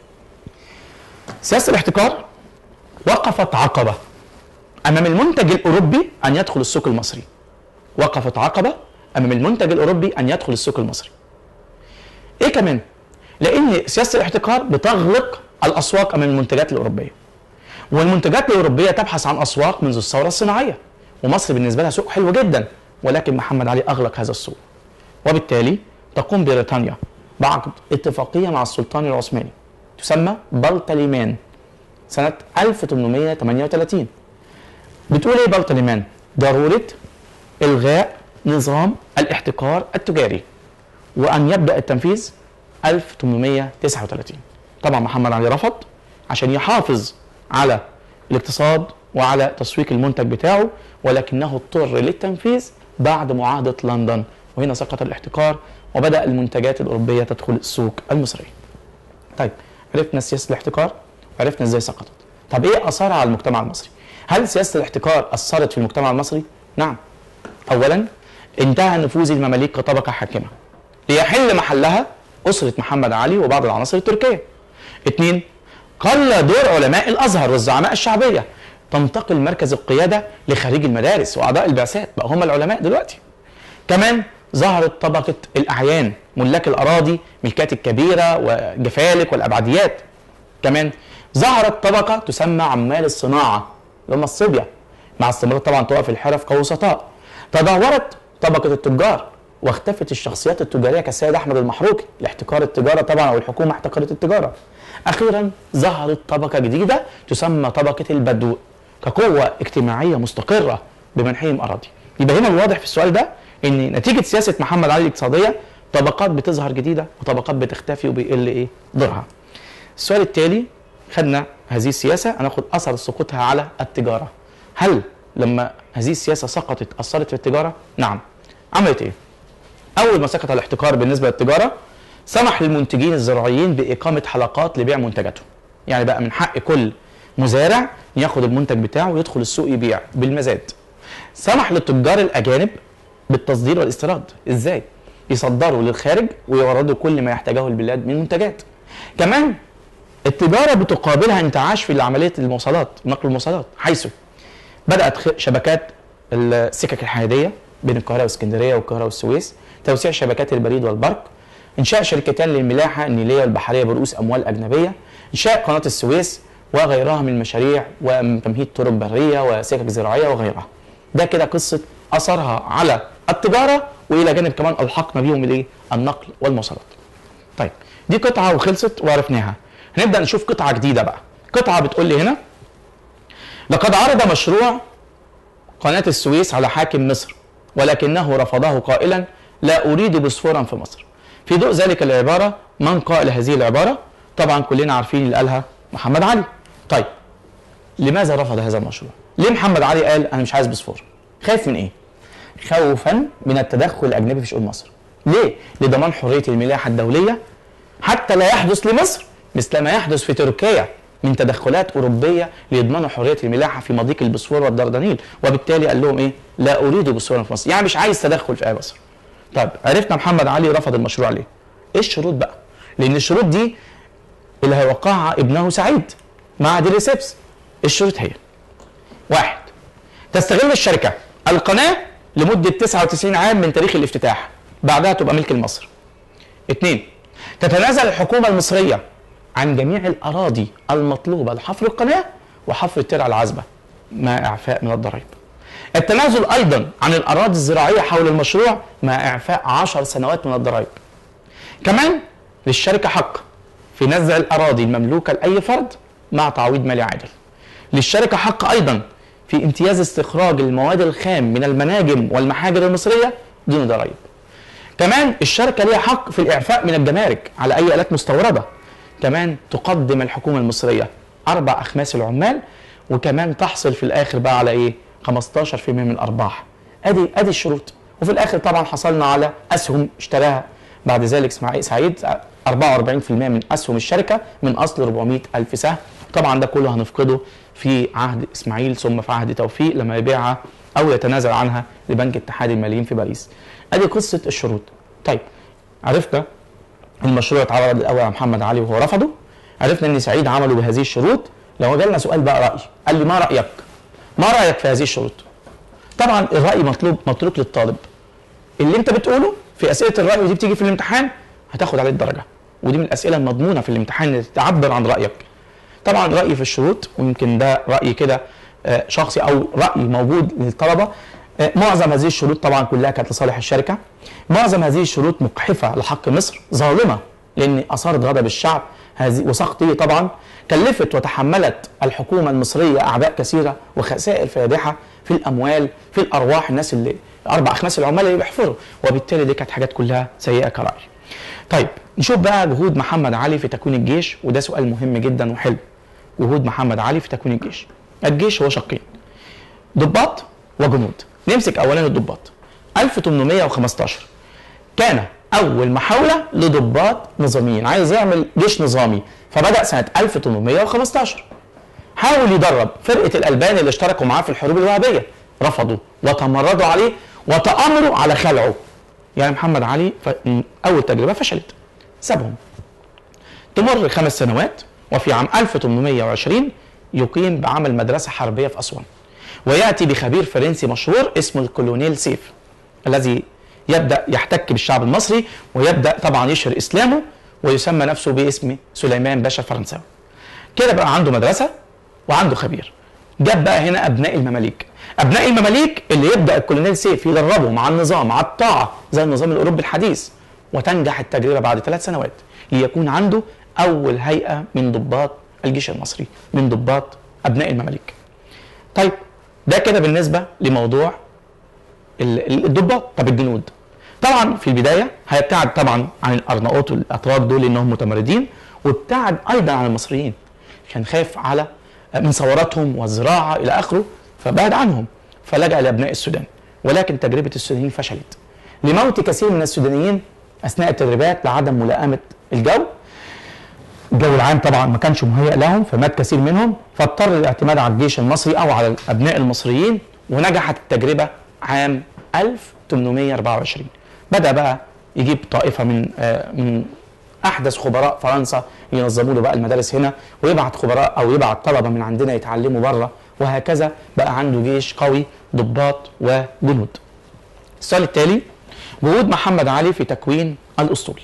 سياسه الاحتكار وقفت عقبه امام المنتج الاوروبي ان يدخل السوق المصري وقفت عقبه امام المنتج الاوروبي ان يدخل السوق المصري ايه كمان لان سياسه الاحتكار بتغلق الاسواق امام المنتجات الاوروبيه والمنتجات الاوروبيه تبحث عن اسواق منذ الثوره الصناعيه ومصر بالنسبه لها سوق حلو جدا ولكن محمد علي اغلق هذا السوق وبالتالي تقوم بريطانيا بعقد اتفاقيه مع السلطان العثماني تسمى بلطليمان سنه 1838 بتقول ايه بلطليمان؟ ضروره الغاء نظام الاحتكار التجاري وان يبدا التنفيذ 1839 طبعا محمد علي رفض عشان يحافظ على الاقتصاد وعلى تسويق المنتج بتاعه ولكنه اضطر للتنفيذ بعد معاهدة لندن وهنا سقط الاحتكار وبدأ المنتجات الأوروبية تدخل السوق المصري طيب عرفنا سياسة الاحتكار وعرفنا ازاي سقطت طب ايه اثارها على المجتمع المصري هل سياسة الاحتكار أثرت في المجتمع المصري نعم أولا انتهى نفوذ المماليك كطبقة حاكمة ليحل محلها أسرة محمد علي وبعض العناصر التركية اثنين قل دور علماء الأزهر والزعماء الشعبية تنتقل مركز القياده لخريج المدارس واعضاء البعثات بقى هم العلماء دلوقتي كمان ظهرت طبقه الاعيان ملاك الاراضي ملكات الكبيره والجفالك والابعديات كمان ظهرت طبقه تسمى عمال الصناعه اللي هم الصبيه مع استمرار طبعا توقف الحرف كوسطاء تدهورت طبقه التجار واختفت الشخصيات التجاريه كالسيد احمد المحروقي لاحتكار التجاره طبعا او الحكومه احتكرت التجاره اخيرا ظهرت طبقه جديده تسمى طبقه البدو كقوة اجتماعية مستقرة بمنحهم أراضي يبقى هنا الواضح في السؤال ده ان نتيجة سياسة محمد علي الاقتصادية طبقات بتظهر جديدة وطبقات بتختفي وبيقل ايه دورها السؤال التالي خدنا هذه السياسة هناخد أثر سقوطها على التجارة هل لما هذه السياسة سقطت أثرت في التجارة؟ نعم عملت ايه؟ أول ما سقط الاحتكار بالنسبة للتجارة سمح للمنتجين الزراعيين بإقامة حلقات لبيع منتجاتهم يعني بقى من حق كل مزارع ياخد المنتج بتاعه ويدخل السوق يبيع بالمزاد سمح للتجار الاجانب بالتصدير والاستيراد ازاي يصدروا للخارج ويوردوا كل ما يحتاجه البلاد من منتجات كمان التجاره بتقابلها انتعاش في عمليه المواصلات نقل المواصلات حيث بدات شبكات السكك الحديديه بين القاهره واسكندريه والقاهره والسويس توسيع شبكات البريد والبرق انشاء شركتين للملاحه النيليه والبحريه برؤوس اموال اجنبيه انشاء قناه السويس وغيرها من المشاريع وتمهيد طرق بريه وسكك زراعيه وغيرها. ده كده قصه اثرها على التجاره والى جانب كمان الحقنا بيهم الايه؟ النقل والمواصلات. طيب دي قطعه وخلصت وعرفناها. هنبدا نشوف قطعه جديده بقى. قطعه بتقول لي هنا لقد عرض مشروع قناه السويس على حاكم مصر ولكنه رفضه قائلا لا اريد بوسفورا في مصر في ضوء ذلك العباره من قائل هذه العباره طبعا كلنا عارفين اللي قالها محمد علي طيب لماذا رفض هذا المشروع ليه محمد علي قال انا مش عايز بوسفور خايف من ايه خوفا من التدخل الاجنبي في شؤون مصر ليه لضمان حريه الملاحه الدوليه حتى لا يحدث لمصر مثل ما يحدث في تركيا من تدخلات اوروبيه ليضمنوا حريه الملاحه في مضيق البوسفور والدردنيل وبالتالي قال لهم ايه لا اريد بوسفورا في مصر يعني مش عايز تدخل في مصر طيب عرفنا محمد علي رفض المشروع ليه ايه الشروط بقى لان الشروط دي اللي هيوقعها ابنه سعيد مع ديريسيبس الشروط هي واحد تستغل الشركه القناه لمده 99 عام من تاريخ الافتتاح بعدها تبقى ملك لمصر اثنين تتنازل الحكومه المصريه عن جميع الاراضي المطلوبه لحفر القناه وحفر الترعه العذبه مع اعفاء من الضرائب التنازل ايضا عن الاراضي الزراعيه حول المشروع مع اعفاء 10 سنوات من الضرائب كمان للشركه حق في نزع الاراضي المملوكه لاي فرد مع تعويض مالي عادل للشركه حق ايضا في امتياز استخراج المواد الخام من المناجم والمحاجر المصريه دون ضرائب كمان الشركه ليها حق في الاعفاء من الجمارك على اي الات مستورده كمان تقدم الحكومه المصريه اربع اخماس العمال وكمان تحصل في الاخر بقى على ايه 15% من الارباح ادي ادي الشروط وفي الاخر طبعا حصلنا على اسهم اشتراها بعد ذلك اسماعيل سعيد 44% من اسهم الشركه من اصل 400 الف سهم طبعا ده كله هنفقده في عهد اسماعيل ثم في عهد توفيق لما يبيعها او يتنازل عنها لبنك اتحاد الماليين في باريس ادي قصه الشروط طيب عرفنا المشروع اتعرض الاول على محمد علي وهو رفضه عرفنا ان سعيد عمله بهذه الشروط لو جالنا سؤال بقى راي قال لي ما رايك ما رايك في هذه الشروط طبعا الراي مطلوب متروك للطالب اللي انت بتقوله في اسئله الراي ودي بتيجي في الامتحان هتاخد عليه الدرجه ودي من الاسئله المضمونه في الامتحان اللي تعبر عن رايك طبعا رايي في الشروط ويمكن ده راي كده آه، شخصي او راي موجود للطلبه آه، معظم هذه الشروط طبعا كلها كانت لصالح الشركه معظم هذه الشروط مقحفه لحق مصر ظالمه لان اثارت غضب الشعب هذه وسخطه طبعا كلفت وتحملت الحكومه المصريه اعباء كثيره وخسائر فادحه في الاموال في الارواح الناس اللي اربع خماس العمال اللي بيحفروا وبالتالي دي كانت حاجات كلها سيئه كراي. طيب نشوف بقى جهود محمد علي في تكوين الجيش وده سؤال مهم جدا وحلو. جهود محمد علي في تكوين الجيش. الجيش هو شقين ضباط وجنود. نمسك اولا الضباط. 1815 كان اول محاوله لضباط نظاميين عايز يعمل جيش نظامي فبدا سنه 1815 حاول يدرب فرقه الالبان اللي اشتركوا معاه في الحروب الوهابيه رفضوا وتمردوا عليه وتامروا على خلعه يعني محمد علي ف... اول تجربه فشلت سابهم تمر خمس سنوات وفي عام 1820 يقيم بعمل مدرسه حربيه في اسوان وياتي بخبير فرنسي مشهور اسمه الكولونيل سيف الذي يبدا يحتك بالشعب المصري ويبدا طبعا يشهر اسلامه ويسمى نفسه باسم سليمان باشا الفرنساوي كده بقى عنده مدرسه وعنده خبير جاب بقى هنا ابناء المماليك ابناء المماليك اللي يبدا الكولونيل سيف يدربهم على النظام على الطاعه زي النظام الاوروبي الحديث وتنجح التجربه بعد ثلاث سنوات ليكون عنده اول هيئه من ضباط الجيش المصري من ضباط ابناء المماليك طيب ده كده بالنسبه لموضوع ال- الضباط طب الجنود طبعا في البدايه هيبتعد طبعا عن الارناؤوط والاتراك دول انهم متمردين وابتعد ايضا عن المصريين كان خايف على من ثوراتهم والزراعه الى اخره فبعد عنهم فلجا لابناء السودان ولكن تجربه السودانيين فشلت لموت كثير من السودانيين اثناء التدريبات لعدم ملائمه الجو الجو العام طبعا ما كانش مهيئ لهم فمات كثير منهم فاضطر الاعتماد على الجيش المصري او على الابناء المصريين ونجحت التجربه عام 1824 بدا بقى يجيب طائفه من آه، من احدث خبراء فرنسا ينظموا له بقى المدارس هنا ويبعت خبراء او يبعت طلبه من عندنا يتعلموا بره وهكذا بقى عنده جيش قوي ضباط وجنود. السؤال التالي جهود محمد علي في تكوين الاسطول.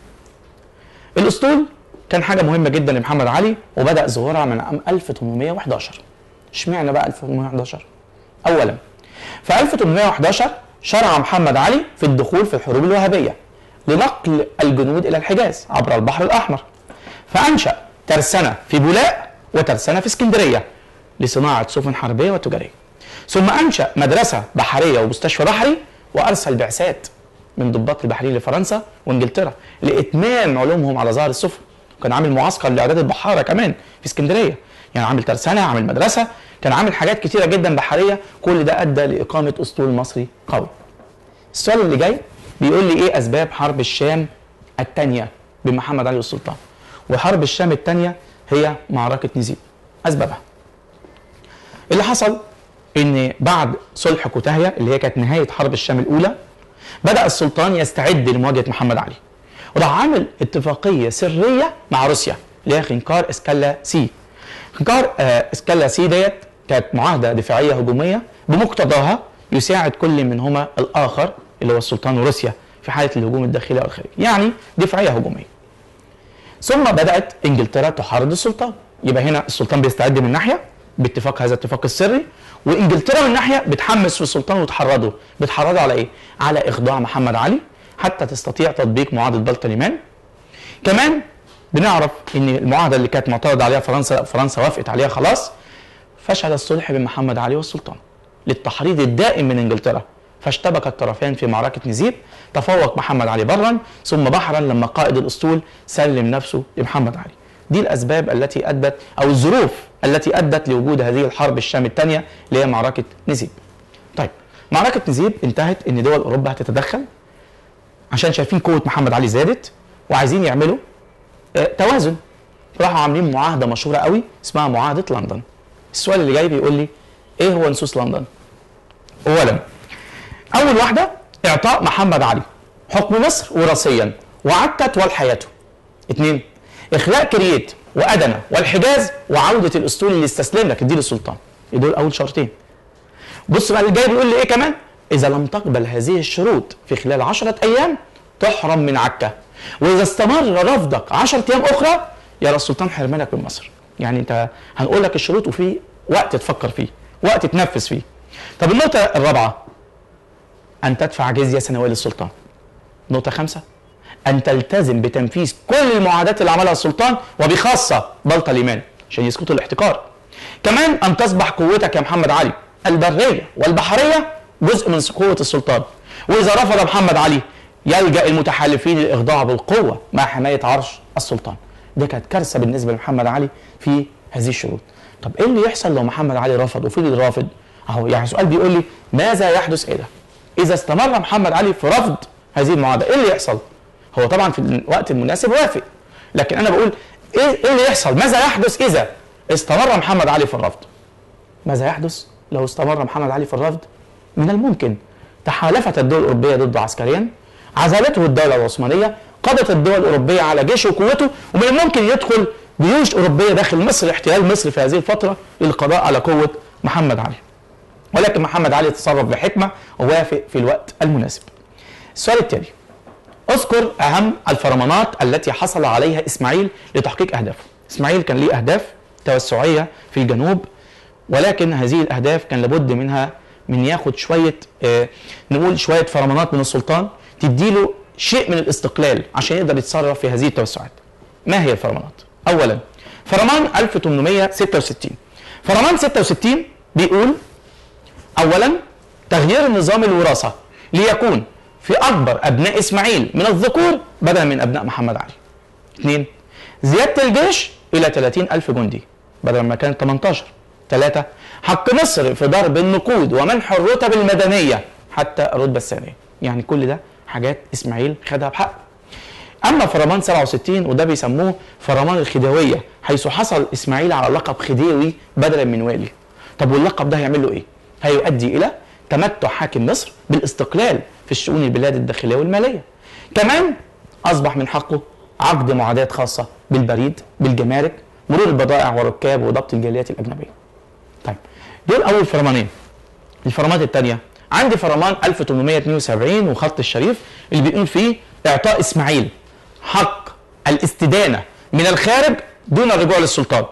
الاسطول كان حاجه مهمه جدا لمحمد علي وبدا ظهورها من عام 1811. اشمعنى بقى 1811 اولا في 1811 شرع محمد علي في الدخول في الحروب الوهابيه لنقل الجنود الى الحجاز عبر البحر الاحمر فانشا ترسانه في بولاق وترسانة في اسكندرية لصناعة سفن حربية وتجارية ثم أنشأ مدرسة بحرية ومستشفى بحري وأرسل بعثات من ضباط البحريين لفرنسا وانجلترا لاتمام علومهم على ظهر السفن كان عامل معسكر لاعداد البحاره كمان في اسكندريه يعني عامل ترسانه عامل مدرسه كان عامل حاجات كتيره جدا بحريه كل ده ادى لاقامه اسطول مصري قوي السؤال اللي جاي بيقول لي ايه اسباب حرب الشام الثانيه بمحمد علي والسلطان وحرب الشام الثانيه هي معركه نزيب اسبابها اللي حصل ان بعد صلح كوتاهيه اللي هي كانت نهايه حرب الشام الاولى بدا السلطان يستعد لمواجهه محمد علي وراح عامل اتفاقيه سريه مع روسيا اللي هي خنكار اسكالا سي خنكار آه اسكالا سي ديت كانت معاهده دفاعيه هجوميه بمقتضاها يساعد كل منهما الاخر اللي هو السلطان وروسيا في حاله الهجوم الداخلي او الخارجي يعني دفاعيه هجوميه ثم بدات انجلترا تحارب السلطان يبقى هنا السلطان بيستعد من ناحيه باتفاق هذا الاتفاق السري وانجلترا من ناحيه بتحمس في السلطان وتحرضه بتحرضه على ايه على اخضاع محمد علي حتى تستطيع تطبيق معاهده بلطليمان كمان بنعرف ان المعاهده اللي كانت معترض عليها فرنسا فرنسا وافقت عليها خلاص فشل الصلح بين محمد علي والسلطان للتحريض الدائم من انجلترا فاشتبك الطرفان في معركة نزيب تفوق محمد علي برا ثم بحرا لما قائد الأسطول سلم نفسه لمحمد علي دي الأسباب التي أدت أو الظروف التي أدت لوجود هذه الحرب الشام الثانية اللي هي معركة نزيب طيب معركة نزيب انتهت ان دول اوروبا هتتدخل عشان شايفين قوة محمد علي زادت وعايزين يعملوا آه، توازن راحوا عاملين معاهدة مشهورة قوي اسمها معاهدة لندن السؤال اللي جاي بيقول لي ايه هو نصوص لندن اولا اول واحدة اعطاء محمد علي حكم مصر وراثيا وعكت والحياته اثنين اخلاء كرييت وادنى والحجاز وعوده الاسطول اللي استسلم لك دي للسلطان دول اول شرطين بص بقى اللي جاي بيقول لي ايه كمان اذا لم تقبل هذه الشروط في خلال عشرة ايام تحرم من عكا واذا استمر رفضك عشرة ايام اخرى يرى السلطان حرمانك من مصر يعني انت هنقول لك الشروط وفي وقت تفكر فيه وقت تنفذ فيه طب النقطه الرابعه ان تدفع جزيه سنويه للسلطان نقطه خمسه ان تلتزم بتنفيذ كل المعاهدات اللي عملها السلطان وبخاصه بلطة اليمان عشان يسقطوا الاحتكار كمان ان تصبح قوتك يا محمد علي البريه والبحريه جزء من قوه السلطان واذا رفض محمد علي يلجا المتحالفين للاخضاع بالقوه مع حمايه عرش السلطان ده كانت كارثه بالنسبه لمحمد علي في هذه الشروط طب ايه اللي يحصل لو محمد علي رفض وفضل رافض اهو يعني سؤال بيقول لي ماذا يحدث اذا اذا استمر محمد علي في رفض هذه المعاهده ايه اللي يحصل هو طبعا في الوقت المناسب وافق لكن انا بقول ايه ايه اللي يحصل ماذا يحدث اذا استمر محمد علي في الرفض ماذا يحدث لو استمر محمد علي في الرفض من الممكن تحالفت الدول الاوروبيه ضده عسكريا عزلته الدوله العثمانيه قضت الدول الاوروبيه على جيشه وقوته ومن الممكن يدخل جيوش اوروبيه داخل مصر احتلال مصر في هذه الفتره للقضاء على قوه محمد علي ولكن محمد علي تصرف بحكمه ووافق في الوقت المناسب السؤال التالي اذكر اهم الفرمانات التي حصل عليها اسماعيل لتحقيق اهدافه اسماعيل كان ليه اهداف توسعيه في الجنوب ولكن هذه الاهداف كان لابد منها من ياخد شويه آه نقول شويه فرمانات من السلطان تديله شيء من الاستقلال عشان يقدر يتصرف في هذه التوسعات ما هي الفرمانات اولا فرمان 1866 فرمان 66 بيقول اولا تغيير نظام الوراثه ليكون في اكبر ابناء اسماعيل من الذكور بدلا من ابناء محمد علي. اثنين زياده الجيش الى 30 الف جندي بدل ما كانت 18. ثلاثة حق مصر في ضرب النقود ومنح الرتب المدنية حتى الرتبة الثانية يعني كل ده حاجات إسماعيل خدها بحق أما فرمان 67 وده بيسموه فرمان الخديوية حيث حصل إسماعيل على لقب خديوي بدلا من والي طب واللقب ده هيعمل له إيه؟ هيؤدي إلى تمتع حاكم مصر بالاستقلال في الشؤون البلاد الداخلية والمالية كمان أصبح من حقه عقد معادات خاصة بالبريد بالجمارك مرور البضائع والركاب وضبط الجاليات الأجنبية طيب دول اول فرمانين الفرمانات الثانيه عندي فرمان 1872 وخط الشريف اللي بيقول فيه اعطاء اسماعيل حق الاستدانه من الخارج دون الرجوع للسلطان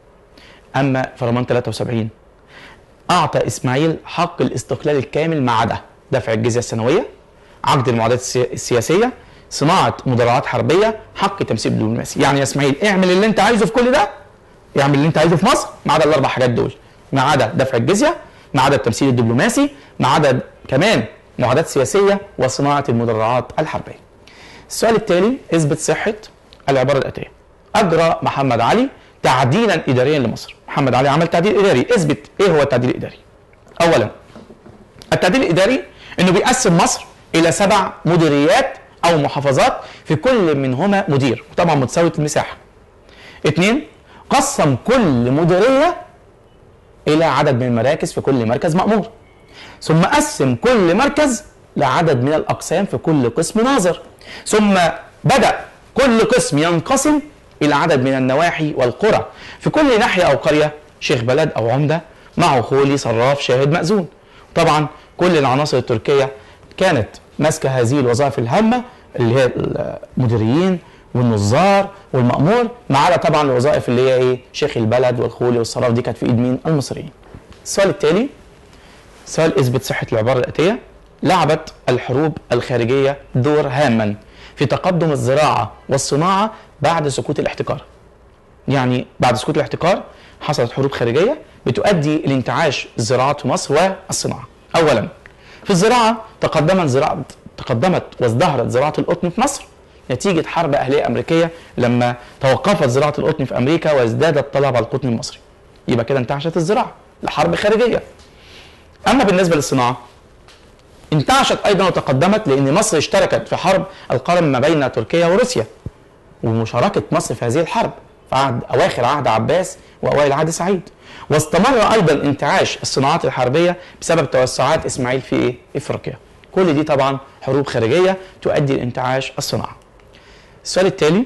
اما فرمان 73 اعطى اسماعيل حق الاستقلال الكامل ما عدا دفع الجزيه السنويه عقد المعاهدات السياسيه صناعه مدرعات حربيه حق تمثيل دبلوماسي يعني يا اسماعيل اعمل اللي انت عايزه في كل ده يعمل اللي انت عايزه في مصر ما عدا الاربع حاجات دول ما عدا دفع الجزيه ما عدا التمثيل الدبلوماسي ما عدا كمان معادات سياسيه وصناعه المدرعات الحربيه السؤال التالي اثبت صحه العباره الاتيه اجرى محمد علي تعديلا اداريا لمصر محمد علي عمل تعديل اداري اثبت ايه هو التعديل الاداري اولا التعديل الاداري انه بيقسم مصر الى سبع مديريات او محافظات في كل منهما مدير وطبعا متساويه المساحه اثنين قسم كل مديريه الى عدد من المراكز في كل مركز مامور ثم قسم كل مركز لعدد من الاقسام في كل قسم ناظر ثم بدا كل قسم ينقسم الى عدد من النواحي والقرى في كل ناحيه او قريه شيخ بلد او عمده معه خولي صراف شاهد مأذون طبعا كل العناصر التركيه كانت ماسكه هذه الوظائف الهامه اللي هي المديريين والنظار والمأمور ما عدا طبعا الوظائف اللي هي ايه شيخ البلد والخولي والصراف دي كانت في ايد مين المصريين السؤال التالي سؤال اثبت صحه العباره الاتيه لعبت الحروب الخارجيه دور هاما في تقدم الزراعه والصناعه بعد سقوط الاحتكار يعني بعد سقوط الاحتكار حصلت حروب خارجيه بتؤدي لانتعاش الزراعات في مصر والصناعه اولا في الزراعه تقدمت زراعه تقدمت وازدهرت زراعه القطن في مصر نتيجه حرب اهليه امريكيه لما توقفت زراعه القطن في امريكا وازداد الطلب على القطن المصري يبقى كده انتعشت الزراعه لحرب خارجيه اما بالنسبه للصناعه انتعشت ايضا وتقدمت لان مصر اشتركت في حرب القرن ما بين تركيا وروسيا ومشاركه مصر في هذه الحرب في عهد اواخر عهد عباس واوائل عهد سعيد واستمر ايضا انتعاش الصناعات الحربيه بسبب توسعات اسماعيل في ايه؟ افريقيا. كل دي طبعا حروب خارجيه تؤدي لانتعاش الصناعه. السؤال التالي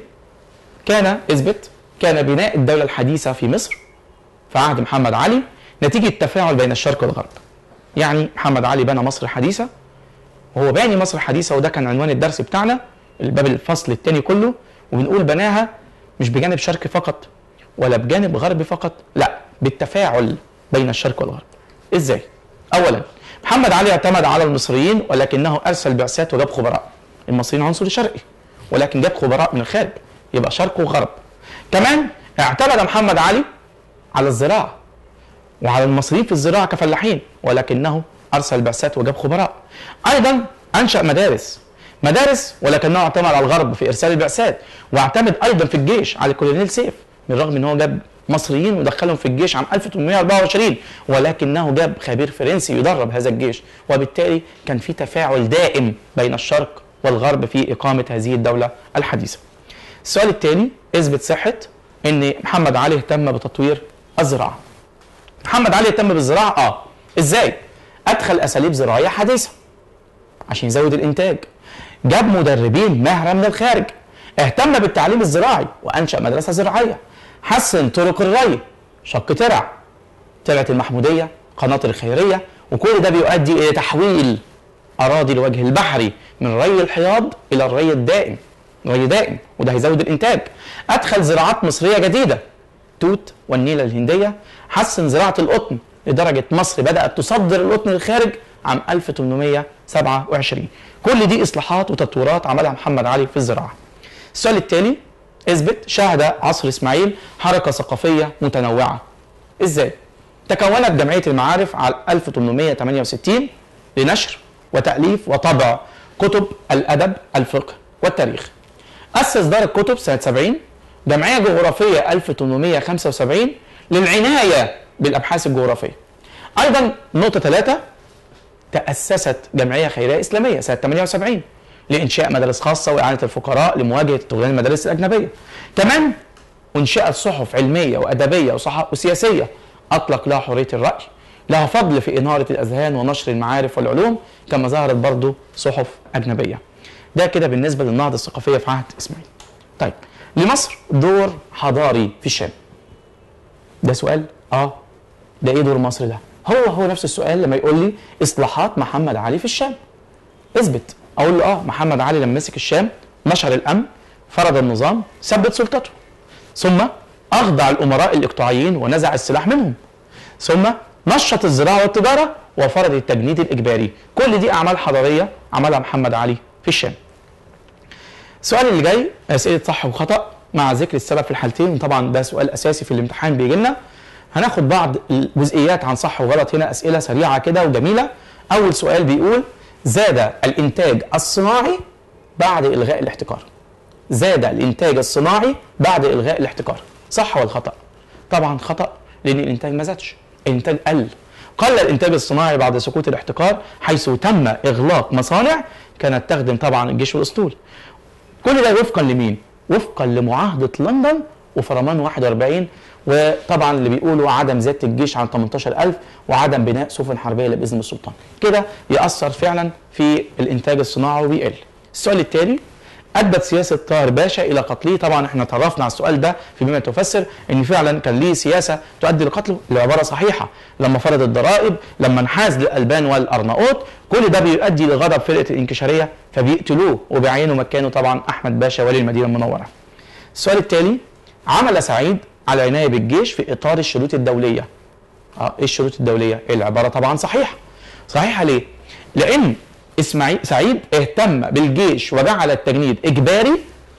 كان اثبت كان بناء الدوله الحديثه في مصر في عهد محمد علي نتيجه تفاعل بين الشرق والغرب. يعني محمد علي بنى مصر الحديثه وهو باني مصر الحديثه وده كان عنوان الدرس بتاعنا الباب الفصل الثاني كله وبنقول بناها مش بجانب شرقي فقط ولا بجانب غربي فقط لا بالتفاعل بين الشرق والغرب ازاي اولا محمد علي اعتمد على المصريين ولكنه ارسل بعثات وجاب خبراء المصريين عنصر شرقي ولكن جاب خبراء من الخارج يبقى شرق وغرب كمان اعتمد محمد علي على الزراعه وعلى المصريين في الزراعه كفلاحين ولكنه ارسل بعثات وجاب خبراء ايضا انشا مدارس مدارس ولكنه اعتمد على الغرب في ارسال البعثات واعتمد ايضا في الجيش على الكولونيل سيف بالرغم ان هو جاب مصريين ودخلهم في الجيش عام 1824 ولكنه جاب خبير فرنسي يدرب هذا الجيش وبالتالي كان في تفاعل دائم بين الشرق والغرب في اقامه هذه الدوله الحديثه. السؤال الثاني اثبت صحه ان محمد علي اهتم بتطوير الزراعه. محمد علي اهتم بالزراعه اه ازاي؟ ادخل اساليب زراعيه حديثه عشان يزود الانتاج. جاب مدربين مهره من الخارج. اهتم بالتعليم الزراعي وانشا مدرسه زراعيه. حسن طرق الري شق ترع ترعه المحموديه قناطر الخيريه وكل ده بيؤدي الى تحويل اراضي الوجه البحري من ري الحياض الى الري الدائم ري دائم وده هيزود الانتاج ادخل زراعات مصريه جديده توت والنيله الهنديه حسن زراعه القطن لدرجه مصر بدات تصدر القطن للخارج عام 1827 كل دي اصلاحات وتطويرات عملها محمد علي في الزراعه السؤال التالي اثبت شهد عصر اسماعيل حركه ثقافيه متنوعه ازاي تكونت جمعيه المعارف على 1868 لنشر وتاليف وطبع كتب الادب الفقه والتاريخ اسس دار الكتب سنه 70 جمعيه جغرافيه 1875 للعنايه بالابحاث الجغرافيه ايضا نقطه ثلاثه تاسست جمعيه خيريه اسلاميه سنه 78 لانشاء مدارس خاصه واعانه الفقراء لمواجهه طغيان المدارس الاجنبيه. كمان انشات صحف علميه وادبيه وصحف وسياسيه اطلق لها حريه الراي لها فضل في اناره الاذهان ونشر المعارف والعلوم كما ظهرت برضه صحف اجنبيه. ده كده بالنسبه للنهضه الثقافيه في عهد اسماعيل. طيب لمصر دور حضاري في الشام. ده سؤال؟ اه ده ايه دور مصر ده؟ هو هو نفس السؤال لما يقول لي اصلاحات محمد علي في الشام. اثبت اقول له اه محمد علي لما مسك الشام نشر الامن فرض النظام ثبت سلطته ثم اخضع الامراء الاقطاعيين ونزع السلاح منهم ثم نشط الزراعه والتجاره وفرض التجنيد الاجباري كل دي اعمال حضاريه عملها محمد علي في الشام السؤال اللي جاي اسئله صح وخطا مع ذكر السبب في الحالتين طبعا ده سؤال اساسي في الامتحان بيجي لنا هناخد بعض الجزئيات عن صح وغلط هنا اسئله سريعه كده وجميله اول سؤال بيقول زاد الانتاج الصناعي بعد الغاء الاحتكار زاد الانتاج الصناعي بعد الغاء الاحتكار صح ولا خطا طبعا خطا لان الانتاج ما زادش الانتاج قل قل الانتاج الصناعي بعد سقوط الاحتكار حيث تم اغلاق مصانع كانت تخدم طبعا الجيش والاسطول كل ده وفقا لمين وفقا لمعاهده لندن وفرمان 41 وطبعا اللي بيقولوا عدم زياده الجيش عن 18000 وعدم بناء سفن حربيه الا باذن السلطان كده ياثر فعلا في الانتاج الصناعي وبيقل السؤال التالي ادت سياسه طاهر باشا الى قتله طبعا احنا تعرفنا على السؤال ده في بما تفسر ان فعلا كان ليه سياسه تؤدي لقتله العباره صحيحه لما فرض الضرائب لما انحاز للالبان والارناؤوط كل ده بيؤدي لغضب فرقه الانكشاريه فبيقتلوه وبيعينوا مكانه طبعا احمد باشا ولي المدينه المنوره السؤال التالي عمل سعيد على العنايه بالجيش في اطار الشروط الدوليه اه ايه الشروط الدوليه العباره طبعا صحيحه صحيحه ليه لان اسماعيل سعيد اهتم بالجيش وجعل التجنيد اجباري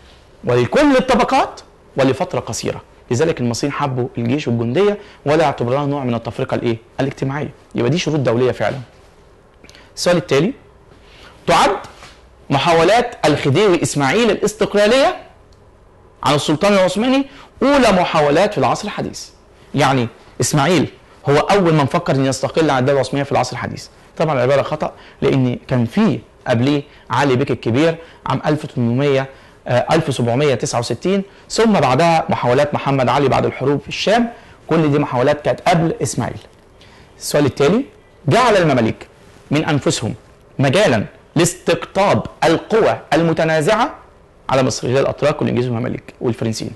ولكل الطبقات ولفتره قصيره لذلك المصريين حبوا الجيش والجنديه ولا اعتبروها نوع من التفرقه الايه الاجتماعيه يبقى دي شروط دوليه فعلا السؤال التالي تعد محاولات الخديوي اسماعيل الاستقلاليه عن السلطان العثماني اولى محاولات في العصر الحديث يعني اسماعيل هو اول من فكر ان يستقل عن الدوله العثمانيه في العصر الحديث طبعا العباره خطا لان كان في قبليه علي بك الكبير عام 1800 آه 1769 ثم بعدها محاولات محمد علي بعد الحروب في الشام كل دي محاولات كانت قبل اسماعيل السؤال التالي جعل المماليك من انفسهم مجالا لاستقطاب القوى المتنازعه على مصر اللي هي الاتراك والانجليز والمماليك والفرنسيين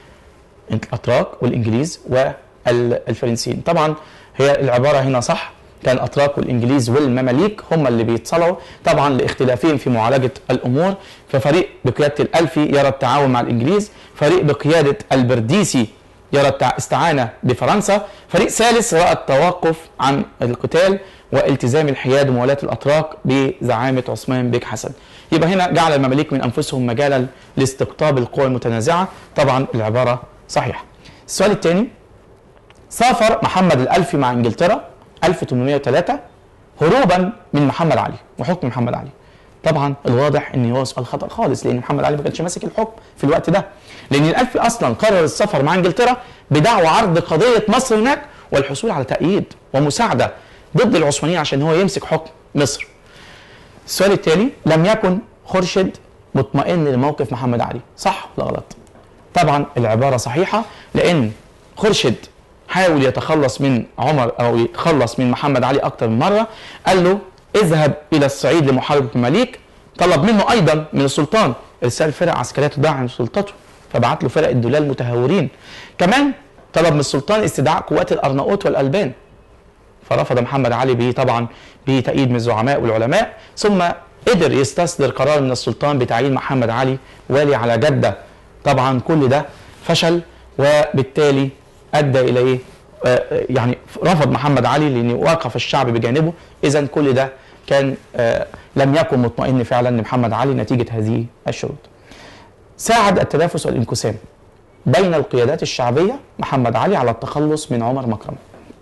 الاتراك والانجليز والفرنسيين طبعا هي العباره هنا صح كان الاتراك والانجليز والمماليك هم اللي بيتصلوا طبعا لاختلافهم في معالجه الامور ففريق بقياده الالفي يرى التعاون مع الانجليز فريق بقياده البرديسي يرى استعانه بفرنسا فريق ثالث راى التوقف عن القتال والتزام الحياد وموالاه الاتراك بزعامه عثمان بيك حسن يبقى هنا جعل المماليك من انفسهم مجالا لاستقطاب القوى المتنازعه طبعا العباره صحيحه السؤال الثاني سافر محمد الألفي مع إنجلترا 1803 هروبا من محمد علي وحكم محمد علي طبعا الواضح ان هو سؤال خطا خالص لان محمد علي ما كانش ماسك الحكم في الوقت ده لان الالفي اصلا قرر السفر مع انجلترا بدعوى عرض قضيه مصر هناك والحصول على تأييد ومساعده ضد العثمانيين عشان هو يمسك حكم مصر السؤال التالي لم يكن خرشد مطمئن لموقف محمد علي صح ولا غلط طبعا العباره صحيحه لان خرشد حاول يتخلص من عمر او يتخلص من محمد علي اكثر من مره قال له اذهب الى الصعيد لمحاربه المماليك طلب منه ايضا من السلطان ارسال فرق عسكريه تدعم سلطته فبعت له فرق الدولال المتهورين كمان طلب من السلطان استدعاء قوات الارناؤوط والالبان فرفض محمد علي به طبعا بتأييد من الزعماء والعلماء ثم قدر يستصدر قرار من السلطان بتعيين محمد علي والي على جدة طبعا كل ده فشل وبالتالي ادى الى ايه؟ آه يعني رفض محمد علي لان وقف الشعب بجانبه اذا كل ده كان آه لم يكن مطمئن فعلا لمحمد علي نتيجه هذه الشروط. ساعد التنافس والانقسام بين القيادات الشعبيه محمد علي على التخلص من عمر مكرم.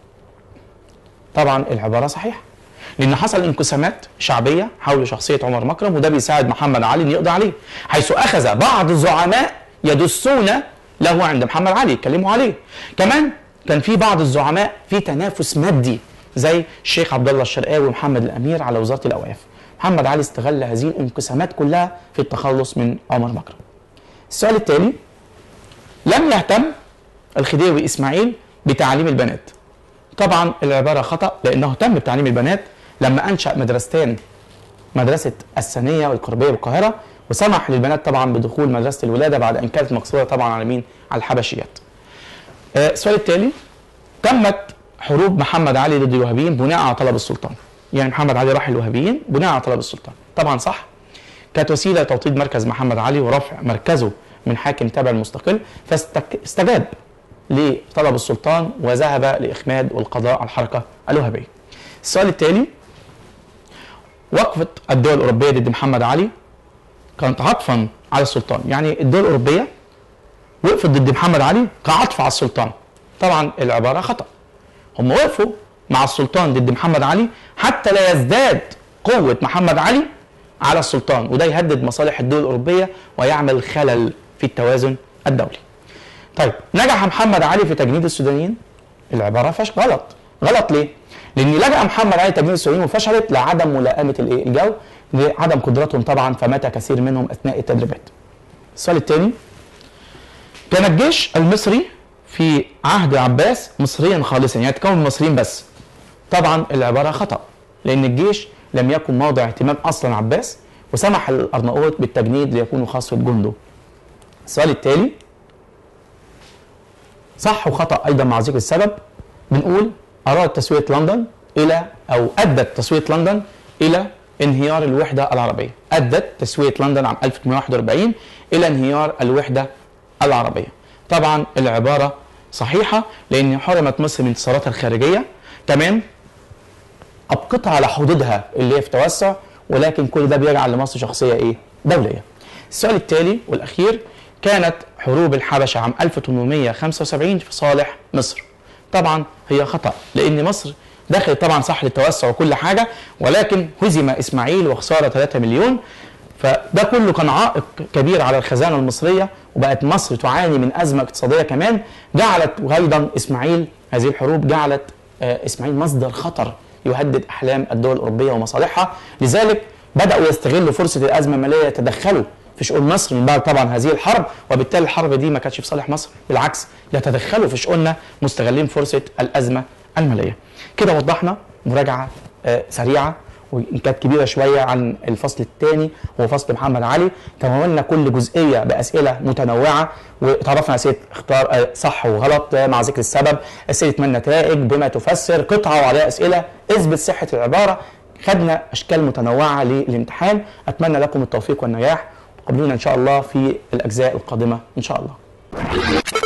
طبعا العباره صحيحه لان حصل انقسامات شعبيه حول شخصيه عمر مكرم وده بيساعد محمد علي ان يقضي عليه حيث اخذ بعض الزعماء يدسون له عند محمد علي يتكلموا عليه كمان كان في بعض الزعماء في تنافس مادي زي الشيخ عبد الله الشرقاوي ومحمد الامير على وزاره الاوقاف محمد علي استغل هذه الانقسامات كلها في التخلص من عمر مكرم السؤال التالي لم يهتم الخديوي اسماعيل بتعليم البنات طبعا العباره خطا لانه اهتم بتعليم البنات لما انشا مدرستين مدرسه السنيه والقربيه بالقاهره وسمح للبنات طبعا بدخول مدرسه الولاده بعد ان كانت مقصوره طبعا على مين؟ على الحبشيات. آه السؤال التالي تمت حروب محمد علي ضد الوهابيين بناء على طلب السلطان. يعني محمد علي راح الوهابيين بناء على طلب السلطان. طبعا صح. كانت وسيله لتوطيد مركز محمد علي ورفع مركزه من حاكم تابع المستقل فاستجاب لطلب السلطان وذهب لاخماد والقضاء على الحركه الوهابيه. السؤال التالي وقفت الدول الاوروبيه ضد محمد علي كانت عطفا على السلطان يعني الدول الاوروبيه وقفت ضد محمد علي كعطف على السلطان طبعا العباره خطا هم وقفوا مع السلطان ضد محمد علي حتى لا يزداد قوه محمد علي على السلطان وده يهدد مصالح الدول الاوروبيه ويعمل خلل في التوازن الدولي طيب نجح محمد علي في تجنيد السودانيين العباره فش غلط غلط ليه لان لجأ محمد علي تجنيد السودانيين وفشلت لعدم ملائمه الايه الجو لعدم قدرتهم طبعا فمات كثير منهم اثناء التدريبات السؤال الثاني كان الجيش المصري في عهد عباس مصريا خالصا يعني تكون من مصريين بس طبعا العباره خطا لان الجيش لم يكن موضع اهتمام اصلا عباس وسمح الارناؤوط بالتجنيد ليكونوا خاصه جنده السؤال التالي صح وخطا ايضا مع ذكر السبب بنقول اراد تسويه لندن الى او ادت تسويه لندن الى انهيار الوحده العربيه ادت تسويه لندن عام 1841 الى انهيار الوحده العربيه طبعا العباره صحيحه لان حرمت مصر من انتصاراتها الخارجيه كمان ابقتها على حدودها اللي هي في توسع ولكن كل ده بيجعل لمصر شخصيه ايه؟ دوليه. السؤال التالي والاخير كانت حروب الحبشه عام 1875 في صالح مصر. طبعا هي خطا لان مصر دخلت طبعا صح للتوسع وكل حاجه ولكن هزم اسماعيل وخساره 3 مليون فده كله كان عائق كبير على الخزانه المصريه وبقت مصر تعاني من ازمه اقتصاديه كمان جعلت وايضا اسماعيل هذه الحروب جعلت آه، اسماعيل مصدر خطر يهدد احلام الدول الاوروبيه ومصالحها لذلك بداوا يستغلوا فرصه الازمه الماليه يتدخلوا في شؤون مصر من بعد طبعا هذه الحرب وبالتالي الحرب دي ما كانتش في صالح مصر بالعكس يتدخلوا في شؤوننا مستغلين فرصه الازمه الماليه كده وضحنا مراجعه آه، سريعه وان كانت كبيره شويه عن الفصل الثاني هو فصل محمد علي تناولنا كل جزئيه باسئله متنوعه وتعرفنا اسئله اختار آه، صح وغلط آه، مع ذكر السبب اسئله ما النتائج بما تفسر قطعه وعليها اسئله اثبت صحه العباره خدنا اشكال متنوعه للامتحان اتمنى لكم التوفيق والنجاح وقابلونا ان شاء الله في الاجزاء القادمه ان شاء الله